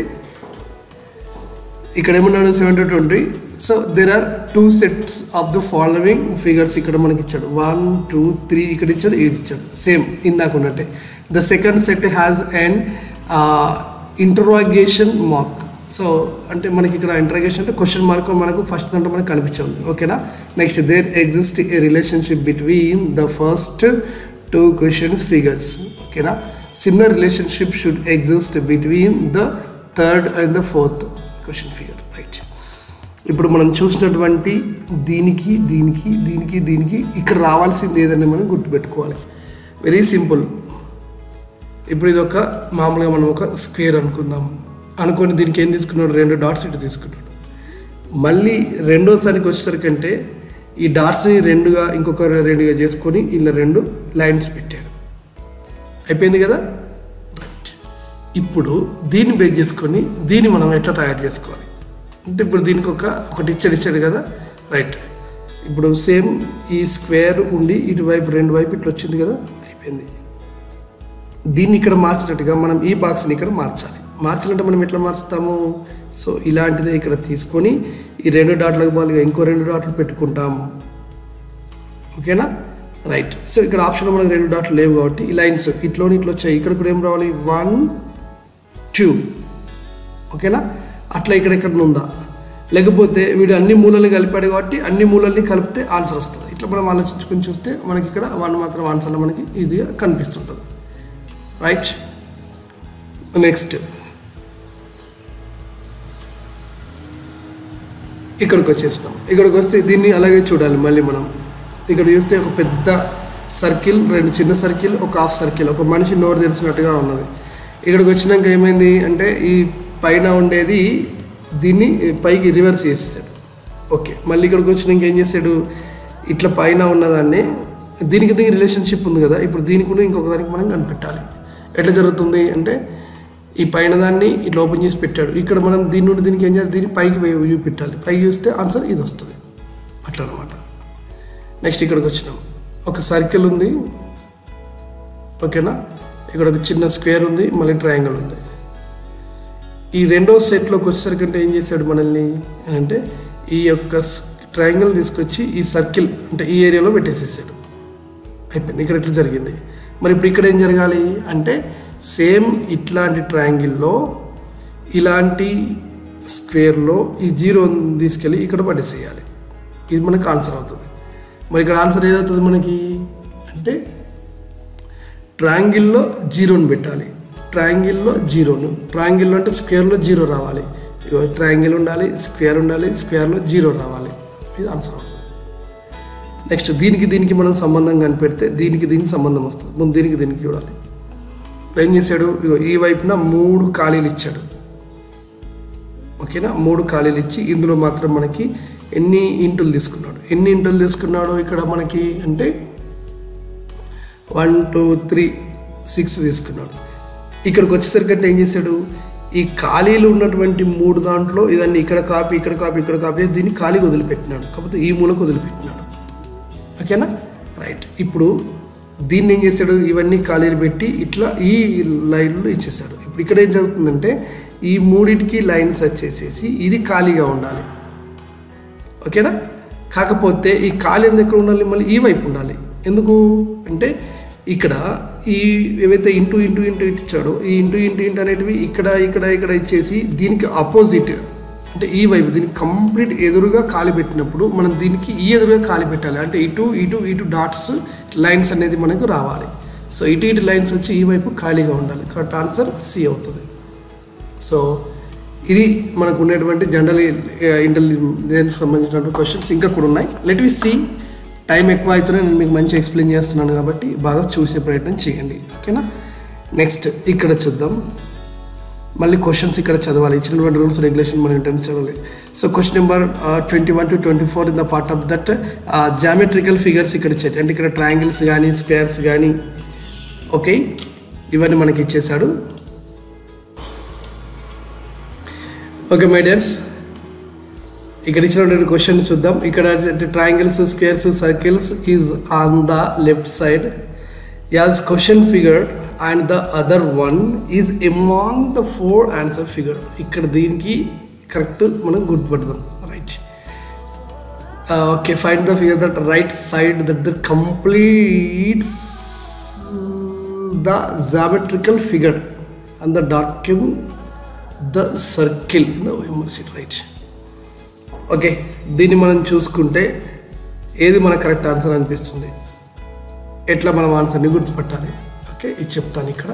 ఇక్కడ ఏమన్నాడు seventy twenty so there are two sets of the following figures ఇక్కడ మనకి ఇచ్చాడు వన్ టూ త్రీ ఇక్కడ ఇచ్చాడు ఇది ఇచ్చాడు సేమ్ ఇందాక ఉన్నట్టే the second set has and interrogation mark so అంటే మనకి ఇక్కడ ఇంటర్గేషన్ అంటే క్వశ్చన్ మార్క్ మనకు ఫస్ట్ దాంట్లో మనకు కనిపించింది ఓకేనా next there exist a relationship between the first two questions figures ఓకేనా similar relationship should exist between the third and the fourth question figure right ఇప్పుడు మనం చూసినటువంటి దీనికి దీనికి దీనికి దీనికి ఇక్కడ రావాల్సింది ఏదన్నా మనం గుర్తుపెట్టుకోవాలి వెరీ సింపుల్ ఇప్పుడు ఇది ఒక మామూలుగా మనం ఒక స్క్వేర్ అనుకుందాం అనుకొని దీనికి ఏం తీసుకున్నాడు రెండు డాట్స్ ఇటు తీసుకున్నాడు మళ్ళీ రెండోసారికి వచ్చేసరికి అంటే ఈ డాట్స్ని రెండుగా ఇంకొక రెండుగా చేసుకొని ఇలా రెండు లైన్స్ పెట్టాడు అయిపోయింది కదా రైట్ ఇప్పుడు దీన్ని బేస్ చేసుకొని దీన్ని మనం ఎట్లా తయారు చేసుకోవాలి అంటే ఇప్పుడు దీనికి ఒక ఒకటి ఇచ్చాడు ఇచ్చాడు కదా రైట్ ఇప్పుడు సేమ్ ఈ స్క్వేర్ ఉండి ఇటువైపు రెండు వైపు ఇట్లా వచ్చింది కదా అయిపోయింది అయిపోయింది దీన్ని ఇక్కడ మార్చినట్టుగా మనం ఈ బాక్స్ని ఇక్కడ మార్చాలి మార్చాలంటే మనం ఎట్లా మార్చుతాము సో ఇలాంటిదే ఇక్కడ తీసుకొని ఈ రెండు డాట్లకు బాలుగా ఇంకో రెండు డాట్లు పెట్టుకుంటాము ఓకేనా రైట్ సో ఇక్కడ ఆప్షన్లో మనకు రెండు డాట్లు లేవు కాబట్టి ఈ లైన్స్ ఇట్లోని ఇట్లా వచ్చాయి ఇక్కడ కూడా ఏం రావాలి వన్ టూ ఓకేనా అట్లా ఇక్కడ ఎక్కడ ఉందా లేకపోతే వీడు అన్ని మూలల్ని కలిపాడు కాబట్టి అన్ని మూలల్ని కలిపితే ఆన్సర్ వస్తుంది ఇట్లా మనం ఆలోచించుకొని చూస్తే మనకి ఇక్కడ వన్ మాత్రం ఆన్సర్లో మనకి ఈజీగా కనిపిస్తుంటుంది రైట్ నెక్స్ట్ ఇక్కడికి వచ్చేస్తాం ఇక్కడికి వస్తే దీన్ని అలాగే చూడాలి మళ్ళీ మనం ఇక్కడ చూస్తే ఒక పెద్ద సర్కిల్ రెండు చిన్న సర్కిల్ ఒక హాఫ్ సర్కిల్ ఒక మనిషి నోరు తెరిచినట్టుగా ఉన్నది ఇక్కడికి వచ్చినాక ఏమైంది అంటే ఈ పైన ఉండేది దీన్ని పైకి రివర్స్ చేసేసాడు ఓకే మళ్ళీ ఇక్కడికి వచ్చినాక ఏం చేశాడు ఇట్లా పైన ఉన్నదాన్ని దీనికి దీనికి రిలేషన్షిప్ ఉంది కదా ఇప్పుడు దీనికి కూడా ఇంకొక దానికి మనం కనిపెట్టాలి ఎట్లా జరుగుతుంది అంటే ఈ పైన దాన్ని ఇట్లా ఓపెన్ చేసి పెట్టాడు ఇక్కడ మనం దీని నుండి దీనికి ఏం చేయాలి దీన్ని పైకి వే- వ్యూ పెట్టాలి పైకి చూస్తే ఆన్సర్ ఇది వస్తుంది అట్లా అనమాట నెక్స్ట్ ఇక్కడికి వచ్చినాం ఒక సర్కిల్ ఉంది ఓకేనా ఇక్కడ ఒక చిన్న స్క్వేర్ ఉంది మళ్ళీ ట్రయాంగిల్ ఉంది ఈ రెండో సెట్లోకి వచ్చేసరికి అంటే ఏం చేశాడు మనల్ని అంటే ఈ యొక్క ట్రయాంగిల్ తీసుకొచ్చి ఈ సర్కిల్ అంటే ఈ ఏరియాలో పెట్టేసేసాడు అయిపోయింది ఇక్కడ ఇట్లా జరిగింది మరి ఇప్పుడు ఇక్కడ ఏం జరగాలి అంటే సేమ్ ఇట్లాంటి ట్రయాంగిల్లో ఇలాంటి స్క్వేర్లో ఈ జీరో తీసుకెళ్ళి ఇక్కడ పట్టేసేయాలి ఇది మనకు ఆన్సర్ అవుతుంది మరి ఇక్కడ ఆన్సర్ ఏదవుతుంది మనకి అంటే ట్రయాంగిల్లో జీరోని పెట్టాలి ట్రయాంగిల్లో జీరోను ట్రయాంగిల్లో అంటే స్క్వేర్లో జీరో రావాలి ఇగో ట్రయాంగిల్ ఉండాలి స్క్వేర్ ఉండాలి స్క్వేర్లో జీరో రావాలి ఇది ఆన్సర్ అవుతుంది నెక్స్ట్ దీనికి దీనికి మనం సంబంధం కనిపెడితే దీనికి దీనికి సంబంధం వస్తుంది ముందు దీనికి దీనికి చూడాలి ఇప్పుడు ఏం చేశాడు ఇగో ఈ వైపున మూడు ఖాళీలు ఇచ్చాడు ఓకేనా మూడు ఖాళీలు ఇచ్చి ఇందులో మాత్రం మనకి ఎన్ని ఇంటులు తీసుకున్నాడు ఎన్ని ఇంటులు తీసుకున్నాడు ఇక్కడ మనకి అంటే వన్ టూ త్రీ సిక్స్ తీసుకున్నాడు ఇక్కడికి వచ్చేసరికి అంటే ఏం చేశాడు ఈ ఖాళీలు ఉన్నటువంటి మూడు దాంట్లో ఇదన్నీ ఇక్కడ కాపీ ఇక్కడ కాపీ ఇక్కడ కాపీ చేసి దీన్ని ఖాళీగా వదిలిపెట్టినాడు కాకపోతే ఈ మూలకు వదిలిపెట్టినాడు ఓకేనా రైట్ ఇప్పుడు దీన్ని ఏం చేశాడు ఇవన్నీ ఖాళీలు పెట్టి ఇట్లా ఈ లైన్లో ఇచ్చేసాడు ఇప్పుడు ఇక్కడ ఏం జరుగుతుందంటే ఈ మూడింటికి లైన్స్ వచ్చేసేసి ఇది ఖాళీగా ఉండాలి ఓకేనా కాకపోతే ఈ ఖాళీ అనేది ఎక్కడ ఉండాలి మళ్ళీ ఈ వైపు ఉండాలి ఎందుకు అంటే ఇక్కడ ఈ ఏవైతే ఇంటూ ఇంటూ ఇంటూ ఇటు ఇచ్చాడో ఈ ఇంటూ ఇంటూ ఇంటూ అనేటివి ఇక్కడ ఇక్కడ ఇక్కడ ఇచ్చేసి దీనికి ఆపోజిట్ అంటే ఈ వైపు దీనికి కంప్లీట్ ఎదురుగా ఖాళీ పెట్టినప్పుడు మనం దీనికి ఈ ఎదురుగా ఖాళీ పెట్టాలి అంటే ఇటు ఇటు ఇటు డాట్స్ లైన్స్ అనేది మనకు రావాలి సో ఇటు ఇటు లైన్స్ వచ్చి ఈ వైపు ఖాళీగా ఉండాలి కాబట్టి ఆన్సర్ సి అవుతుంది సో ఇది మనకు ఉన్నటువంటి జనరల్ ఇంటెలిజెన్స్ సంబంధించినటువంటి క్వశ్చన్స్ ఇంకా కూడా ఉన్నాయి లెట్ వి సి టైం ఎక్కువ అవుతున్నా నేను మీకు మంచి ఎక్స్ప్లెయిన్ చేస్తున్నాను కాబట్టి బాగా చూసే ప్రయత్నం చేయండి ఓకేనా నెక్స్ట్ ఇక్కడ చూద్దాం మళ్ళీ క్వశ్చన్స్ ఇక్కడ చదవాలి ఇచ్చినటువంటి రూల్స్ రెగ్యులేషన్ మనం ఏంటంటే చదవాలి so question number twenty one to twenty four in the part of that geometrical figures ఇక్కడ ఇచ్చారు అంటే ఇక్కడ ట్రయాంగిల్స్ కానీ స్క్వేర్స్ కానీ ఓకే ఇవన్నీ మనకి ఇచ్చేసాడు ఓకే మై డియర్స్ ఇక్కడ ఇచ్చినటువంటి క్వశ్చన్ చూద్దాం ఇక్కడ triangles squares circles is on the left side as question figure and the other one is among the four answer figure ఇక్కడ దీనికి కరెక్ట్ మనం గుర్తుపడదాం right okay find the figure that right side that the completes the geometrical figure and the darken the circle in the OMR sheet right okay దీన్ని మనం చూసుకుంటే ఏది మన correct answer అనిపిస్తుంది ఎట్లా మనం ఆన్సర్ని గుర్తుపట్టాలి ఓకే ఇది చెప్తాను ఇక్కడ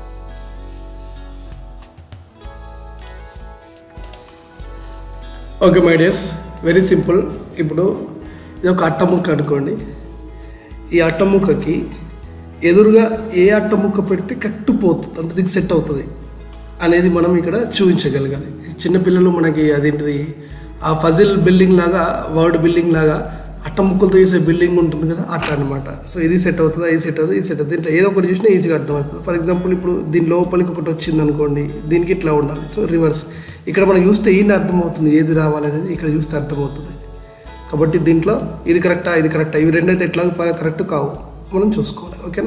okay my dears very simple ఇప్పుడు ఇది ఒక అట్టముక్క అనుకోండి ఈ అట్టముక్కకి ఎదురుగా ఏ అట్టముక్క పెడితే కట్టుపోతుంది అంటే దీనికి సెట్ అవుతుంది అనేది మనం ఇక్కడ చూపించగలగాలి చిన్నపిల్లలు మనకి అదేంటిది ఆ పజిల్ బిల్డింగ్ లాగా వర్డ్ బిల్డింగ్ లాగా అట్టముక్కలతో వేసే బిల్డింగ్ ఉంటుంది కదా అట్లా అనమాట సో ఇది సెట్ అవుతుందా ఇది సెట్ అవుతుంది ఇది సెట్ అవుతుంది దీంట్లో ఏదో ఒకటి చూసినా ఈజీగా అర్థమైపోతుంది ఫర్ ఎగ్జాంపుల్ ఇప్పుడు దీని లోపలికి ఒకటి వచ్చింది అనుకోండి దీనికి ఇట్లా ఉండాలి సో రివర్స్ ఇక్కడ మనం చూస్తే ఈయన అర్థమవుతుంది ఏది రావాలనేది ఇక్కడ చూస్తే అర్థమవుతుంది కాబట్టి దీంట్లో ఇది కరెక్టా ఇది కరెక్టా ఇవి రెండైతే ఎట్లా కరెక్ట్ కావు మనం చూసుకోవాలి ఓకేనా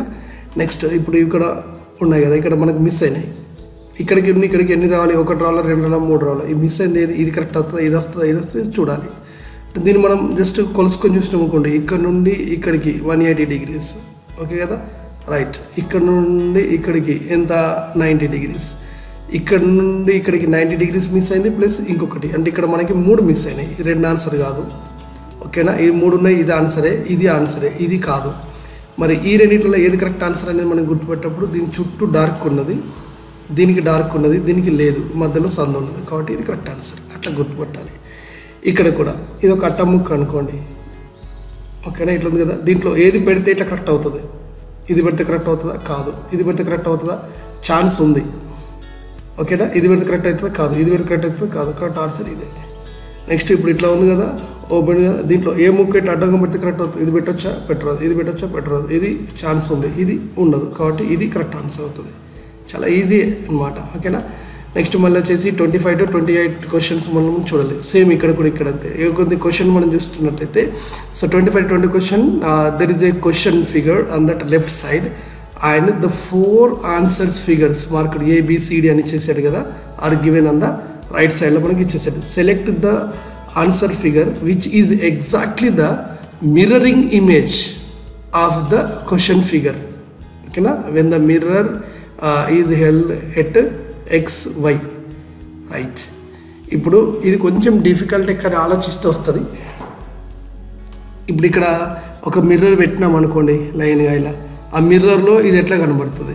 నెక్స్ట్ ఇప్పుడు ఇక్కడ ఉన్నాయి కదా ఇక్కడ మనకు మిస్ అయినాయి ఇక్కడికి ఎన్ని ఇక్కడికి ఎన్ని రావాలి ఒకటి రావాలి రెండు రావాలి మూడు రావాలి ఈ మిస్ అయింది ఏది ఇది కరెక్ట్ అవుతుందా ఇది వస్తుందా ఇది వస్తుంది చూడాలి దీన్ని మనం జస్ట్ కొలుసుకొని చూసినాం అనుకోండి ఇక్కడ నుండి ఇక్కడికి వన్ ఎయిటీ డిగ్రీస్ ఓకే కదా రైట్ ఇక్కడ నుండి ఇక్కడికి ఎంత నైంటీ డిగ్రీస్ ఇక్కడ నుండి ఇక్కడికి నైంటీ డిగ్రీస్ మిస్ అయింది ప్లస్ ఇంకొకటి అంటే ఇక్కడ మనకి మూడు మిస్ అయినాయి ఈ రెండు ఆన్సర్ కాదు ఓకేనా ఈ మూడు ఉన్నాయి ఇది ఆన్సరే ఇది ఆన్సరే ఇది కాదు మరి ఈ రెండిట్లో ఏది కరెక్ట్ ఆన్సర్ అనేది మనం గుర్తుపెట్టేటప్పుడు దీని చుట్టూ డార్క్ ఉన్నది దీనికి డార్క్ ఉన్నది దీనికి లేదు మధ్యలో సంద ఉన్నది కాబట్టి ఇది కరెక్ట్ ఆన్సర్ అట్లా గుర్తుపట్టాలి ఇక్కడ కూడా ఇది ఒక అట్ట ముక్క అనుకోండి ఓకేనా ఇట్లా ఉంది కదా దీంట్లో ఏది పెడితే ఇట్లా కరెక్ట్ అవుతుంది ఇది పెడితే కరెక్ట్ అవుతుందా కాదు ఇది పెడితే కరెక్ట్ అవుతుందా ఛాన్స్ ఉంది ఓకేనా ఇది పెడితే కరెక్ట్ అవుతుందా కాదు ఇది పెడితే కరెక్ట్ అవుతుందా కాదు కరెక్ట్ ఆన్సర్ ఇదే నెక్స్ట్ ఇప్పుడు ఇట్లా ఉంది కదా ఓపెన్ దీంట్లో ఏ ముక్క ఇట్లా అడ్డంగా పెడితే కరెక్ట్ అవుతుంది ఇది పెట్టొచ్చా పెట్టరాదు ఇది పెట్టొచ్చా పెట్టరాదు ఇది ఛాన్స్ ఉంది ఇది ఉండదు కాబట్టి ఇది కరెక్ట్ ఆన్సర్ అవుతుంది చాలా ఈజీ అన్నమాట ఓకేనా నెక్స్ట్ మళ్ళీ వచ్చేసి twenty five to twenty eight questions మనం చూడాలి సేమ్ ఇక్కడ కూడా ఇక్కడ అంతే ఏ కొద్ది క్వశ్చన్ మనం చూస్తున్నట్టయితే so twenty five twenty question there is a question figure on that left side and the four answers figures marked ABCD అని ఇచ్చేసాడు కదా are given on the right సైడ్లో మనకి ఇచ్చేసాడు select the answer figure which is exactly the mirroring image of the question figure ఓకేనా when the mirror is held at X Y right ఇప్పుడు ఇది కొంచెం డిఫికల్ట్ ఎక్కడ ఆలోచిస్తే వస్తుంది ఇప్పుడు ఇక్కడ ఒక మిర్రర్ పెట్టినాం అనుకోండి లైన్గా ఇలా ఆ మిర్రర్లో ఇది ఎట్లా కనబడుతుంది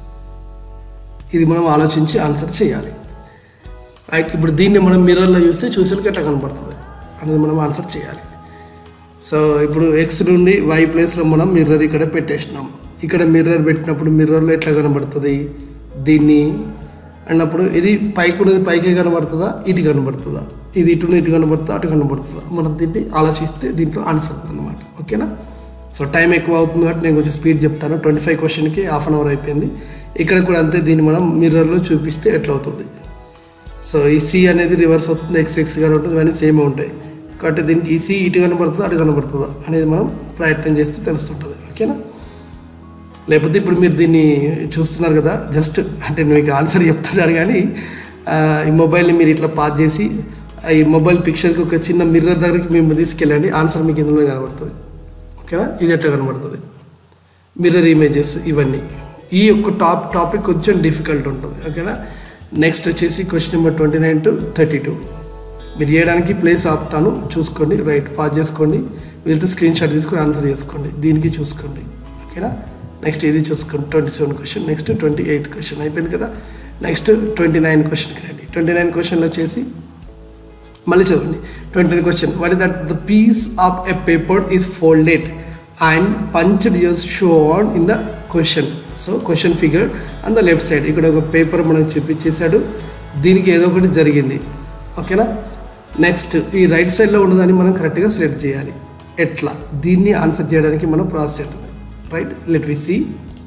ఇది మనం ఆలోచించి ఆన్సర్ చేయాలి రైట్ ఇప్పుడు దీన్ని మనం మిర్రర్లో చూస్తే చూసేకి ఎట్లా కనబడుతుంది అనేది మనం ఆన్సర్ చేయాలి సో ఇప్పుడు ఎక్స్ నుండి వై ప్లేస్లో మనం మిర్రర్ ఇక్కడ పెట్టేసినాం ఇక్కడ మిర్రర్ పెట్టినప్పుడు మిర్రర్లో ఎట్లా కనబడుతుంది దీన్ని అన్నప్పుడు ఇది పైకి ఉన్నది పైకి కనబడుతుందా ఇటు కనబడుతుందా ఇది ఇటు ఇటు కనబడుతుందా అటు కనబడుతుందా మనం దీన్ని ఆలోచిస్తే దీంట్లో ఆన్సర్ అనమాట ఓకేనా సో టైం ఎక్కువ అవుతుంది కాబట్టి నేను కొంచెం స్పీడ్ చెప్తాను ట్వంటీ ఫైవ్ క్వశ్చన్కి హాఫ్ అన్ అవర్ అయిపోయింది ఇక్కడ కూడా అంతే దీన్ని మనం మిర్రర్లో చూపిస్తే ఎట్లా అవుతుంది సో ఈ సి అనేది రివర్స్ అవుతుంది ఎక్స్ ఎక్స్ గానే ఉంటుంది ఇవన్నీ సేమ్ ఉంటాయి కాబట్టి దీనికి ఈ సి ఇటు కనబడుతుందా అటు కనబడుతుందా అనేది మనం ప్రయత్నం చేస్తే తెలుస్తుంటుంది ఓకేనా లేకపోతే ఇప్పుడు మీరు దీన్ని చూస్తున్నారు కదా జస్ట్ అంటే నేను మీకు ఆన్సర్ చెప్తున్నాను కానీ ఆ, ఈ మొబైల్ని మీరు ఇట్లా పాస్ చేసి ఆ ఈ మొబైల్ పిక్చర్కి ఒక చిన్న మిర్రర్ దగ్గరికి మేము తీసుకెళ్ళండి ఆన్సర్ మీకు ఇందులో కనబడుతుంది ఓకేనా ఇది ఎట్లా కనబడుతుంది మిర్రర్ ఇమేజెస్ ఇవన్నీ ఈ యొక్క టాప్ టాపిక్ కొంచెం డిఫికల్ట్ ఉంటుంది ఓకేనా నెక్స్ట్ వచ్చేసి question number twenty nine to thirty two మీరు చేయడానికి ప్లేస్ ఆపుతాను చూసుకోండి రైట్ పాజ్ చేసుకోండి వీళ్ళతో స్క్రీన్ షాట్ తీసుకొని ఆన్సర్ చేసుకోండి దీనికి చూసుకోండి ఓకేనా నెక్స్ట్ ఇది చూసుకోండి twenty seven question next twenty eighth question అయిపోయింది కదా నెక్స్ట్ ట్వంటీ నైన్ క్వశ్చన్కి రండి ట్వంటీ నైన్ క్వశ్చన్లో వచ్చేసి మళ్ళీ చదవండి twenty question what is that the piece of a paper is folded and punched ears shown in the question so question figure on the left side ఇక్కడ ఒక paper మనకు చూపించేశాడు దీనికి ఏదో ఒకటి జరిగింది ఓకేనా నెక్స్ట్ ఈ రైట్ సైడ్లో ఉన్నదాన్ని మనం కరెక్ట్గా సెలెక్ట్ చేయాలి ఎట్లా దీన్ని ఆన్సర్ చేయడానికి మన ప్రాసెస్ ఉంటుంది right let we see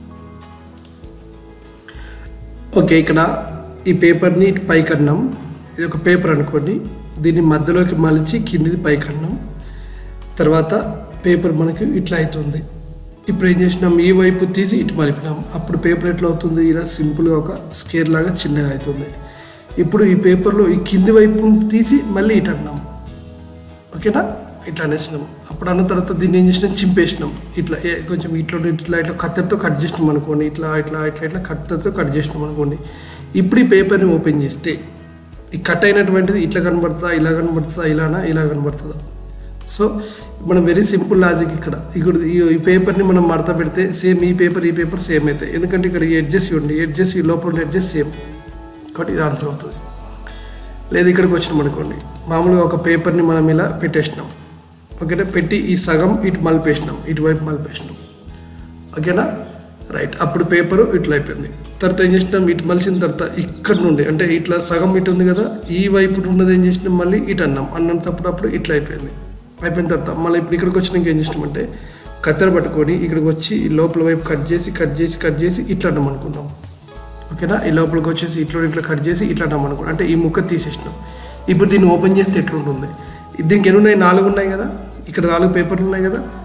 okay ఇక్కడ ఈ పేపర్ని ఇటు పైకి అన్నాం ఇది ఒక పేపర్ అనుకోండి దీన్ని మధ్యలోకి మలిచి కిందిది పైకి అన్నాం తర్వాత పేపర్ మనకి ఇట్లా అవుతుంది ఇప్పుడు ఏం చేసినాం ఈ వైపు తీసి ఇటు మలిపినాం అప్పుడు పేపర్ ఎట్లా అవుతుంది ఇలా సింపుల్గా ఒక స్కేర్ లాగా చిన్నగా అవుతుంది ఇప్పుడు ఈ పేపర్లో ఈ కింది వైపు తీసి మళ్ళీ ఇటు అన్నాం ఓకేనా ఇట్లా అనేసినాం అప్పుడు అన్న తర్వాత దీన్ని ఏం చేసినాం చింపేసినాం ఇట్లా ఏ- కొంచెం ఇట్లా ఇట్లా ఇట్లా కత్తెరతో కట్ చేసినాం అనుకోండి ఇట్లా ఇట్లా ఇట్లా ఇట్లా కత్తెరతో కట్ చేసినాం అనుకోండి ఇప్పుడు ఈ పేపర్ని ఓపెన్ చేస్తే ఈ కట్ అయినటువంటిది ఇట్లా కనబడుతుందా ఇలా కనబడుతుందా ఇలానా ఇలా కనబడుతుందా సో మనం వెరీ సింపుల్ లాజిక్ ఇక్కడ ఇక్కడ ఈ ఈ పేపర్ని మనం మడత పెడితే సేమ్ ఈ పేపర్ ఈ పేపర్ సేమ్ అవుతాయి ఎందుకంటే ఇక్కడ ఈ ఎడ్జెస్ ఇవ్వండి ఎడ్జెస్ ఈ లోపల ఎడ్జెస్ సేమ్ కాబట్టి ఇది ఆన్సర్ అవుతుంది లేదు ఇక్కడికి వచ్చినాం అనుకోండి మామూలుగా ఒక పేపర్ని మనం ఇలా పెట్టేసినాం ఓకేనా పెట్టి ఈ సగం ఇటు మలిపేసినాం ఇటువైపు మలిపేసినాం ఓకేనా రైట్ అప్పుడు పేపరు ఇట్లా అయిపోయింది తర్వాత ఏం చేసినాం ఇటు మలిసిన తర్వాత ఇక్కడ నుండి అంటే ఇట్లా సగం ఇటు ఉంది కదా ఈ వైపు ఉన్నది ఏం చేసినాం మళ్ళీ ఇటు అన్నాం అన్నంతప్పుడు అప్పుడు ఇట్లా అయిపోయింది అయిపోయిన తర్వాత మళ్ళీ ఇప్పుడు ఇక్కడికి వచ్చినాక ఏం చేసినామంటే కత్తెర పట్టుకొని ఇక్కడికి వచ్చి ఈ లోపల వైపు కట్ చేసి కట్ చేసి కట్ చేసి ఇట్లా అన్నాం అనుకుందాం ఓకేనా ఈ లోపలికి వచ్చేసి ఇట్లా ఇట్లా కట్ చేసి ఇట్లా అన్నాం అనుకో అంటే ఈ ముక్క తీసేసినాం ఇప్పుడు దీన్ని ఓపెన్ చేస్తే ఎట్లుంటుంది దీనికి ఎన్ని ఉన్నాయి నాలుగు ఉన్నాయి కదా ఇక్కడ నాలుగు పేపర్లు ఉన్నాయి కదా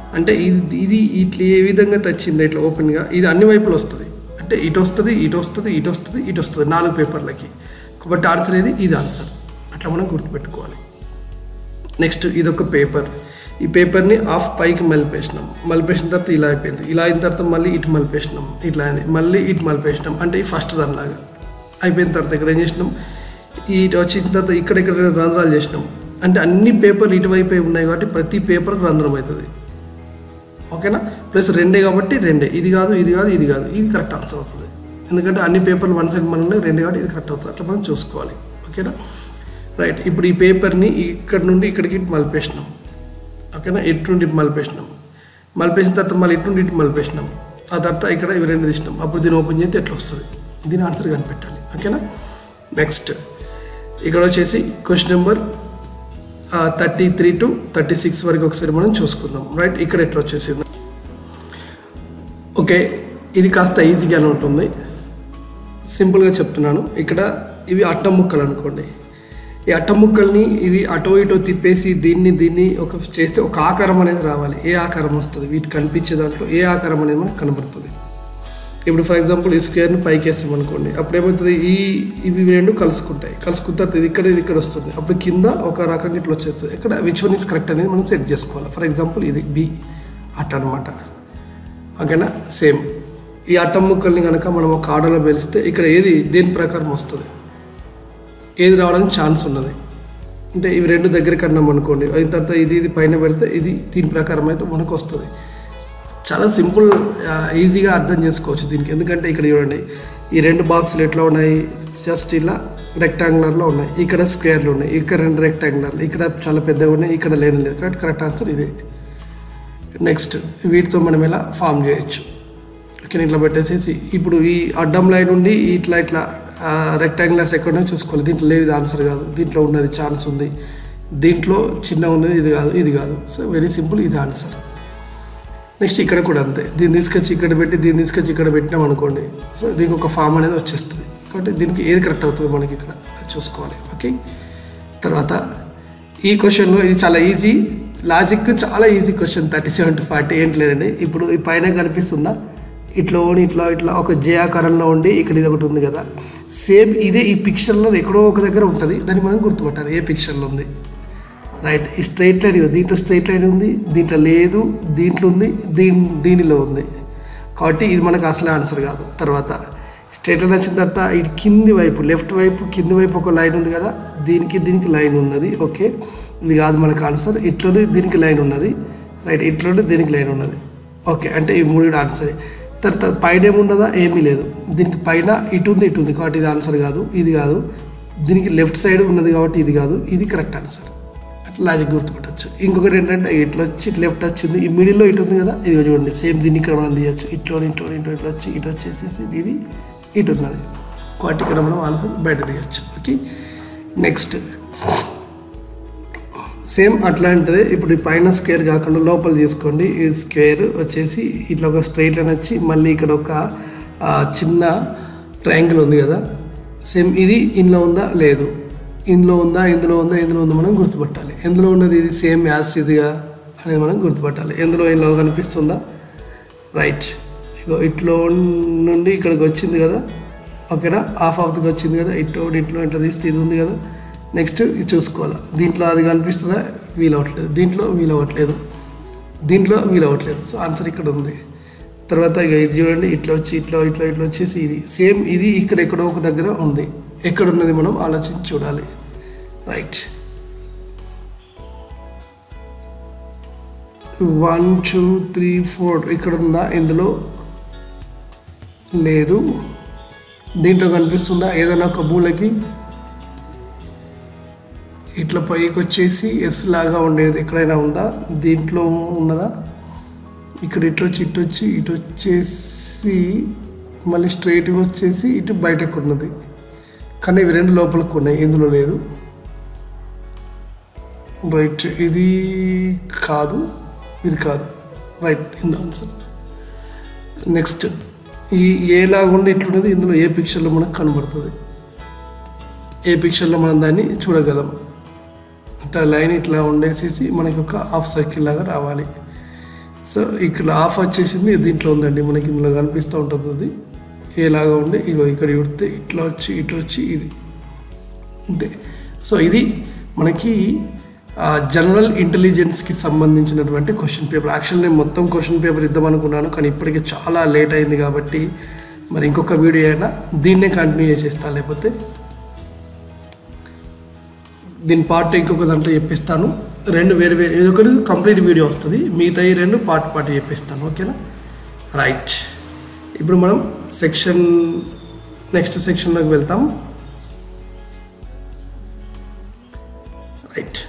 అంటే ఇది ఇది ఇట్లా ఏ విధంగా తెచ్చింది ఇట్లా ఓపెన్గా ఇది అన్ని వైపులు వస్తుంది అంటే ఇటు వస్తుంది ఇటు వస్తుంది ఇటు వస్తుంది ఇటు వస్తుంది నాలుగు పేపర్లకి కాబట్టి ఆన్సర్ ఏది ఇది ఆన్సర్ అట్లా మనం గుర్తుపెట్టుకోవాలి నెక్స్ట్ ఇది ఒక పేపర్ ఈ పేపర్ని హాఫ్ పైకి మలిపేసినాం మలిపేసిన తర్వాత ఇలా అయిపోయింది ఇలా అయిన తర్వాత మళ్ళీ ఇటు మలిపేసినాం ఇట్లా అని మళ్ళీ ఇటు మలిపేసినాం అంటే ఈ ఫస్ట్ దానిలాగా అయిపోయిన తర్వాత ఇక్కడ ఏం చేసినాం ఈ ఇటు వచ్చేసిన తర్వాత ఇక్కడ ఇక్కడ రంధ్రాలు చేసినాం అంటే అన్ని పేపర్లు ఇటువైపే ఉన్నాయి కాబట్టి ప్రతి పేపర్కి రంధ్రం అవుతుంది ఓకేనా ప్లస్ రెండే కాబట్టి రెండే ఇది కాదు ఇది కాదు ఇది కాదు ఇది కరెక్ట్ ఆన్సర్ అవుతుంది ఎందుకంటే అన్ని పేపర్లు వన్ సైడ్ మన ఉన్నాయి రెండే కాబట్టి ఇది కరెక్ట్ అవుతుంది అట్లా మనం చూసుకోవాలి ఓకేనా రైట్ ఇప్పుడు ఈ పేపర్ని ఇక్కడ నుండి ఇక్కడికి ఇటు మలిపేసినాం ఓకేనా ఇటు నుండి ఇటు మలిపేసినాం మలిపేసిన తర్వాత మళ్ళీ ఇటు నుండి ఇటు మలిపేసినాం ఆ తర్వాత ఇక్కడ ఇవి రెండు తీసినాం అప్పుడు దీన్ని ఓపెన్ చేస్తే ఎట్లా వస్తుంది దీని ఆన్సర్ కనిపెట్టాలి ఓకేనా నెక్స్ట్ ఇక్కడ వచ్చేసి question number thirty three to thirty six వరకు ఒకసారి మనం చూసుకుందాం రైట్ ఇక్కడ ఎట్లా వచ్చేసింది ఓకే ఇది కాస్త ఈజీగానే ఉంటుంది సింపుల్గా చెప్తున్నాను ఇక్కడ ఇవి అట్టం ముక్కలు అనుకోండి ఈ అట్టం ముక్కల్ని ఇది అటో ఇటో తిప్పేసి దీన్ని దీన్ని ఒక చేస్తే ఒక ఆకారం అనేది రావాలి ఏ ఆకారం వస్తుంది వీటి కనిపించే దాంట్లో ఏ ఆకారం అనేది మనకు కనబడుతుంది ఇప్పుడు ఫర్ ఎగ్జాంపుల్ ఈ స్క్వేర్ని పైకి వేస్తాం అనుకోండి అప్పుడు ఏమవుతుంది ఈ ఇవి రెండు కలుసుకుంటాయి కలుసుకున్న తర్వాత ఇది ఇక్కడ ఇది ఇక్కడ వస్తుంది అప్పుడు కింద ఒక రకంగా ఇట్లా వచ్చేస్తుంది ఇక్కడ విచ్ వన్ ఇస్ కరెక్ట్ అనేది మనం సెట్ చేసుకోవాలి ఫర్ ఎగ్జాంపుల్ ఇది బి అట్ట అనమాట ఓకేనా సేమ్ ఈ అట్టం ముక్కల్ని కనుక మనం ఒక ఆర్డర్లో పేలిస్తే ఇక్కడ ఏది దేని ప్రకారం వస్తుంది ఏది రావడానికి ఛాన్స్ ఉన్నది అంటే ఇవి రెండు దగ్గరికి అన్నాం అనుకోండి అయిన తర్వాత ఇది ఇది పైన పెడితే ఇది దీని ప్రకారం అయితే మనకు వస్తుంది చాలా సింపుల్ ఆ, ఈజీగా అర్థం చేసుకోవచ్చు దీనికి ఎందుకంటే ఇక్కడ చూడండి ఈ రెండు బాక్సులు ఎట్లా ఉన్నాయి జస్ట్ ఇలా రెక్టాంగులర్లో ఉన్నాయి ఇక్కడ స్క్వేర్లు ఉన్నాయి ఇక్కడ రెండు రెక్టాంగులర్లు ఇక్కడ చాలా పెద్దగా ఉన్నాయి ఇక్కడ లేని లేదు కరెక్ట్ కరెక్ట్ ఆన్సర్ ఇదే నెక్స్ట్ వీటితో మనం ఇలా ఫామ్ చేయొచ్చు ఓకే ఇట్లా పెట్టేసేసి ఇప్పుడు ఈ అడ్డం లైన్ నుండి ఇట్లా ఇట్లా రెక్టాంగులర్స్ ఎక్కడ ఉన్నాయో చూసుకోవాలి దీంట్లో లేదు ఇది ఆన్సర్ కాదు దీంట్లో ఉన్నది ఛాన్స్ ఉంది దీంట్లో చిన్న ఉన్నది ఇది కాదు ఇది కాదు సో వెరీ సింపుల్ ఇది ఆన్సర్ నెక్స్ట్ ఇక్కడ కూడా అంతే దీన్ని తీసుకొచ్చి ఇక్కడ పెట్టి దీన్ని తీసుకొచ్చి ఇక్కడ పెట్టినాం అనుకోండి సో దీనికి ఒక ఫామ్ అనేది వచ్చేస్తుంది కాబట్టి దీనికి ఏది కరెక్ట్ అవుతుంది మనకి ఇక్కడ అది చూసుకోవాలి ఓకే తర్వాత ఈ క్వశ్చన్లో ఇది చాలా ఈజీ లాజిక్ చాలా easy question thirty seven to forty ఏంటి లేదండి ఇప్పుడు ఈ పైన కనిపిస్తుందా ఇట్లా ఓని ఇట్లా ఇట్లా ఒక జే ఆకారంలో ఉండి ఇక్కడ ఇది ఒకటి ఉంది కదా సేమ్ ఇదే ఈ పిక్చర్లో ఎక్కడో ఒక దగ్గర ఉంటుంది దాన్ని మనం గుర్తుపట్టాలి ఏ పిక్చర్లో ఉంది రైట్ ఈ స్ట్రైట్ లైన్ ఇగో దీంట్లో స్ట్రైట్ లైన్ ఉంది దీంట్లో లేదు దీంట్లో ఉంది దీని దీనిలో ఉంది కాబట్టి ఇది మనకు అసలు ఆన్సర్ కాదు తర్వాత స్ట్రైట్ లైన్ వచ్చిన తర్వాత ఇటు కింది వైపు లెఫ్ట్ వైపు కింది వైపు ఒక లైన్ ఉంది కదా దీనికి దీనికి లైన్ ఉన్నది ఓకే ఇది కాదు మనకు ఆన్సర్ ఇట్లోనే దీనికి లైన్ ఉన్నది రైట్ ఇట్లోనే దీనికి లైన్ ఉన్నది ఓకే అంటే ఈ మూడు ఆన్సరే తర్వాత పైన ఏమున్నదా ఏమీ లేదు దీనికి పైన ఇటు ఉంది ఇటు ఉంది కాబట్టి ఇది ఆన్సర్ కాదు ఇది కాదు దీనికి లెఫ్ట్ సైడ్ ఉన్నది కాబట్టి ఇది కాదు ఇది కరెక్ట్ ఆన్సర్ అట్లా లాజిక్ గుర్తుపట్టచ్చు ఇంకొకటి ఏంటంటే ఇట్లా వచ్చి ఇట్లా లెఫ్ట్ వచ్చింది ఈ మిడిల్లో ఇటు ఉంది కదా ఇది చూడండి సేమ్ దీన్ని ఇక్కడ మనం తీయచ్చు ఇట్లో ఇట్లో ఇట్లో ఇట్లా వచ్చి ఇటు వచ్చేసేసి ఇది ఇటు ఉన్నది కాబట్టి ఇక్కడ మనం ఆన్సర్ బయట తీయచ్చు ఓకే నెక్స్ట్ సేమ్ అట్లాంటిదే ఇప్పుడు ఈ పైన స్క్వేర్ కాకుండా లోపల తీసుకోండి ఈ స్క్వేర్ వచ్చేసి ఇట్లా ఒక స్ట్రైట్ లైన్ వచ్చి మళ్ళీ ఇక్కడ ఒక ఆ, చిన్న ట్రయాంగిల్ ఉంది కదా సేమ్ ఇది ఇందులో ఉందా లేదు ఇందులో ఉందా ఇందులో ఉందా ఇందులో ఉందా మనం గుర్తుపట్టాలి ఎందులో ఉన్నది ఇది సేమ్ యాజ్ ఇదిగా అనేది మనం గుర్తుపట్టాలి ఎందులో ఇందులో కనిపిస్తుందా రైట్ ఇగో ఇట్లో నుండి ఇక్కడికి వచ్చింది కదా ఓకేనా హాఫ్ ఆఫ్కి వచ్చింది కదా ఇట్లో ఇట్లో ఇట్లా తీస్తే ఇది ఉంది కదా నెక్స్ట్ ఇది చూసుకోవాలి దీంట్లో అది కనిపిస్తుందా వీల్ అవ్వట్లేదు దీంట్లో వీల్ అవ్వట్లేదు దీంట్లో వీల్ అవ్వట్లేదు సో ఆన్సర్ ఇక్కడ ఉంది తర్వాత ఇక ఇది చూడండి ఇట్లా వచ్చి ఇట్లా ఇట్లా ఇట్లా వచ్చేసి ఇది సేమ్ ఇది ఇక్కడ ఎక్కడో ఒక దగ్గర ఉంది ఎక్కడ ఉన్నది మనం ఆలోచించి చూడాలి right one two three four ఇక్కడ ఉందా ఇందులో లేదు దీంట్లో కనిపిస్తుందా ఏదైనా ఒక మూలకి ఇట్లా పైకి వచ్చేసి ఎస్ లాగా ఉండేది ఎక్కడైనా ఉందా దీంట్లో ఉన్నదా ఇక్కడ ఇటు వచ్చి ఇటు వచ్చి ఇటు వచ్చేసి మళ్ళీ స్ట్రైట్గా వచ్చేసి ఇటు బయటకు ఉన్నది కానీ ఇవి రెండు లోపలికి ఉన్నాయి ఇందులో లేదు రైట్ ఇది కాదు ఇది కాదు రైట్ ఇన్ ఆన్సర్ నెక్స్ట్ ఈ ఏలాగుండి ఇట్లున్నది ఇందులో ఏ పిక్చర్లో మనకు కనబడుతుంది ఏ పిక్చర్లో మనం దాన్ని చూడగలం అంటే ఆ లైన్ ఇట్లా ఉండేసేసి మనకి ఒక హాఫ్ సర్కిల్ లాగా రావాలి సో ఇక్కడ ఆఫ్ వచ్చేసింది దీంట్లో ఉందండి మనకి ఇందులో కనిపిస్తూ ఉంటుంది అది ఏలాగా ఉండి ఇగో ఇక్కడ చూడితే ఇట్లా వచ్చి ఇట్లా వచ్చి ఇది అంతే సో ఇది మనకి జనరల్ ఇంటెలిజెన్స్కి సంబంధించినటువంటి క్వశ్చన్ పేపర్ యాక్చువల్ నేను మొత్తం క్వశ్చన్ పేపర్ ఇద్దాం అనుకున్నాను కానీ ఇప్పటికే చాలా లేట్ అయింది కాబట్టి మరి ఇంకొక వీడియో అయినా దీన్నే కంటిన్యూ చేసేస్తా లేకపోతే దీని పార్ట్ ఇంకొక దాంట్లో చెప్పిస్తాను రెండు వేరు వేరు ఇది ఒకటి కంప్లీట్ వీడియో వస్తుంది మిగతా ఈ రెండు పార్ట్ పార్ట్ చెప్పిస్తాను ఓకేనా రైట్ ఇప్పుడు మనం సెక్షన్ నెక్స్ట్ సెక్షన్లోకి వెళ్తాం రైట్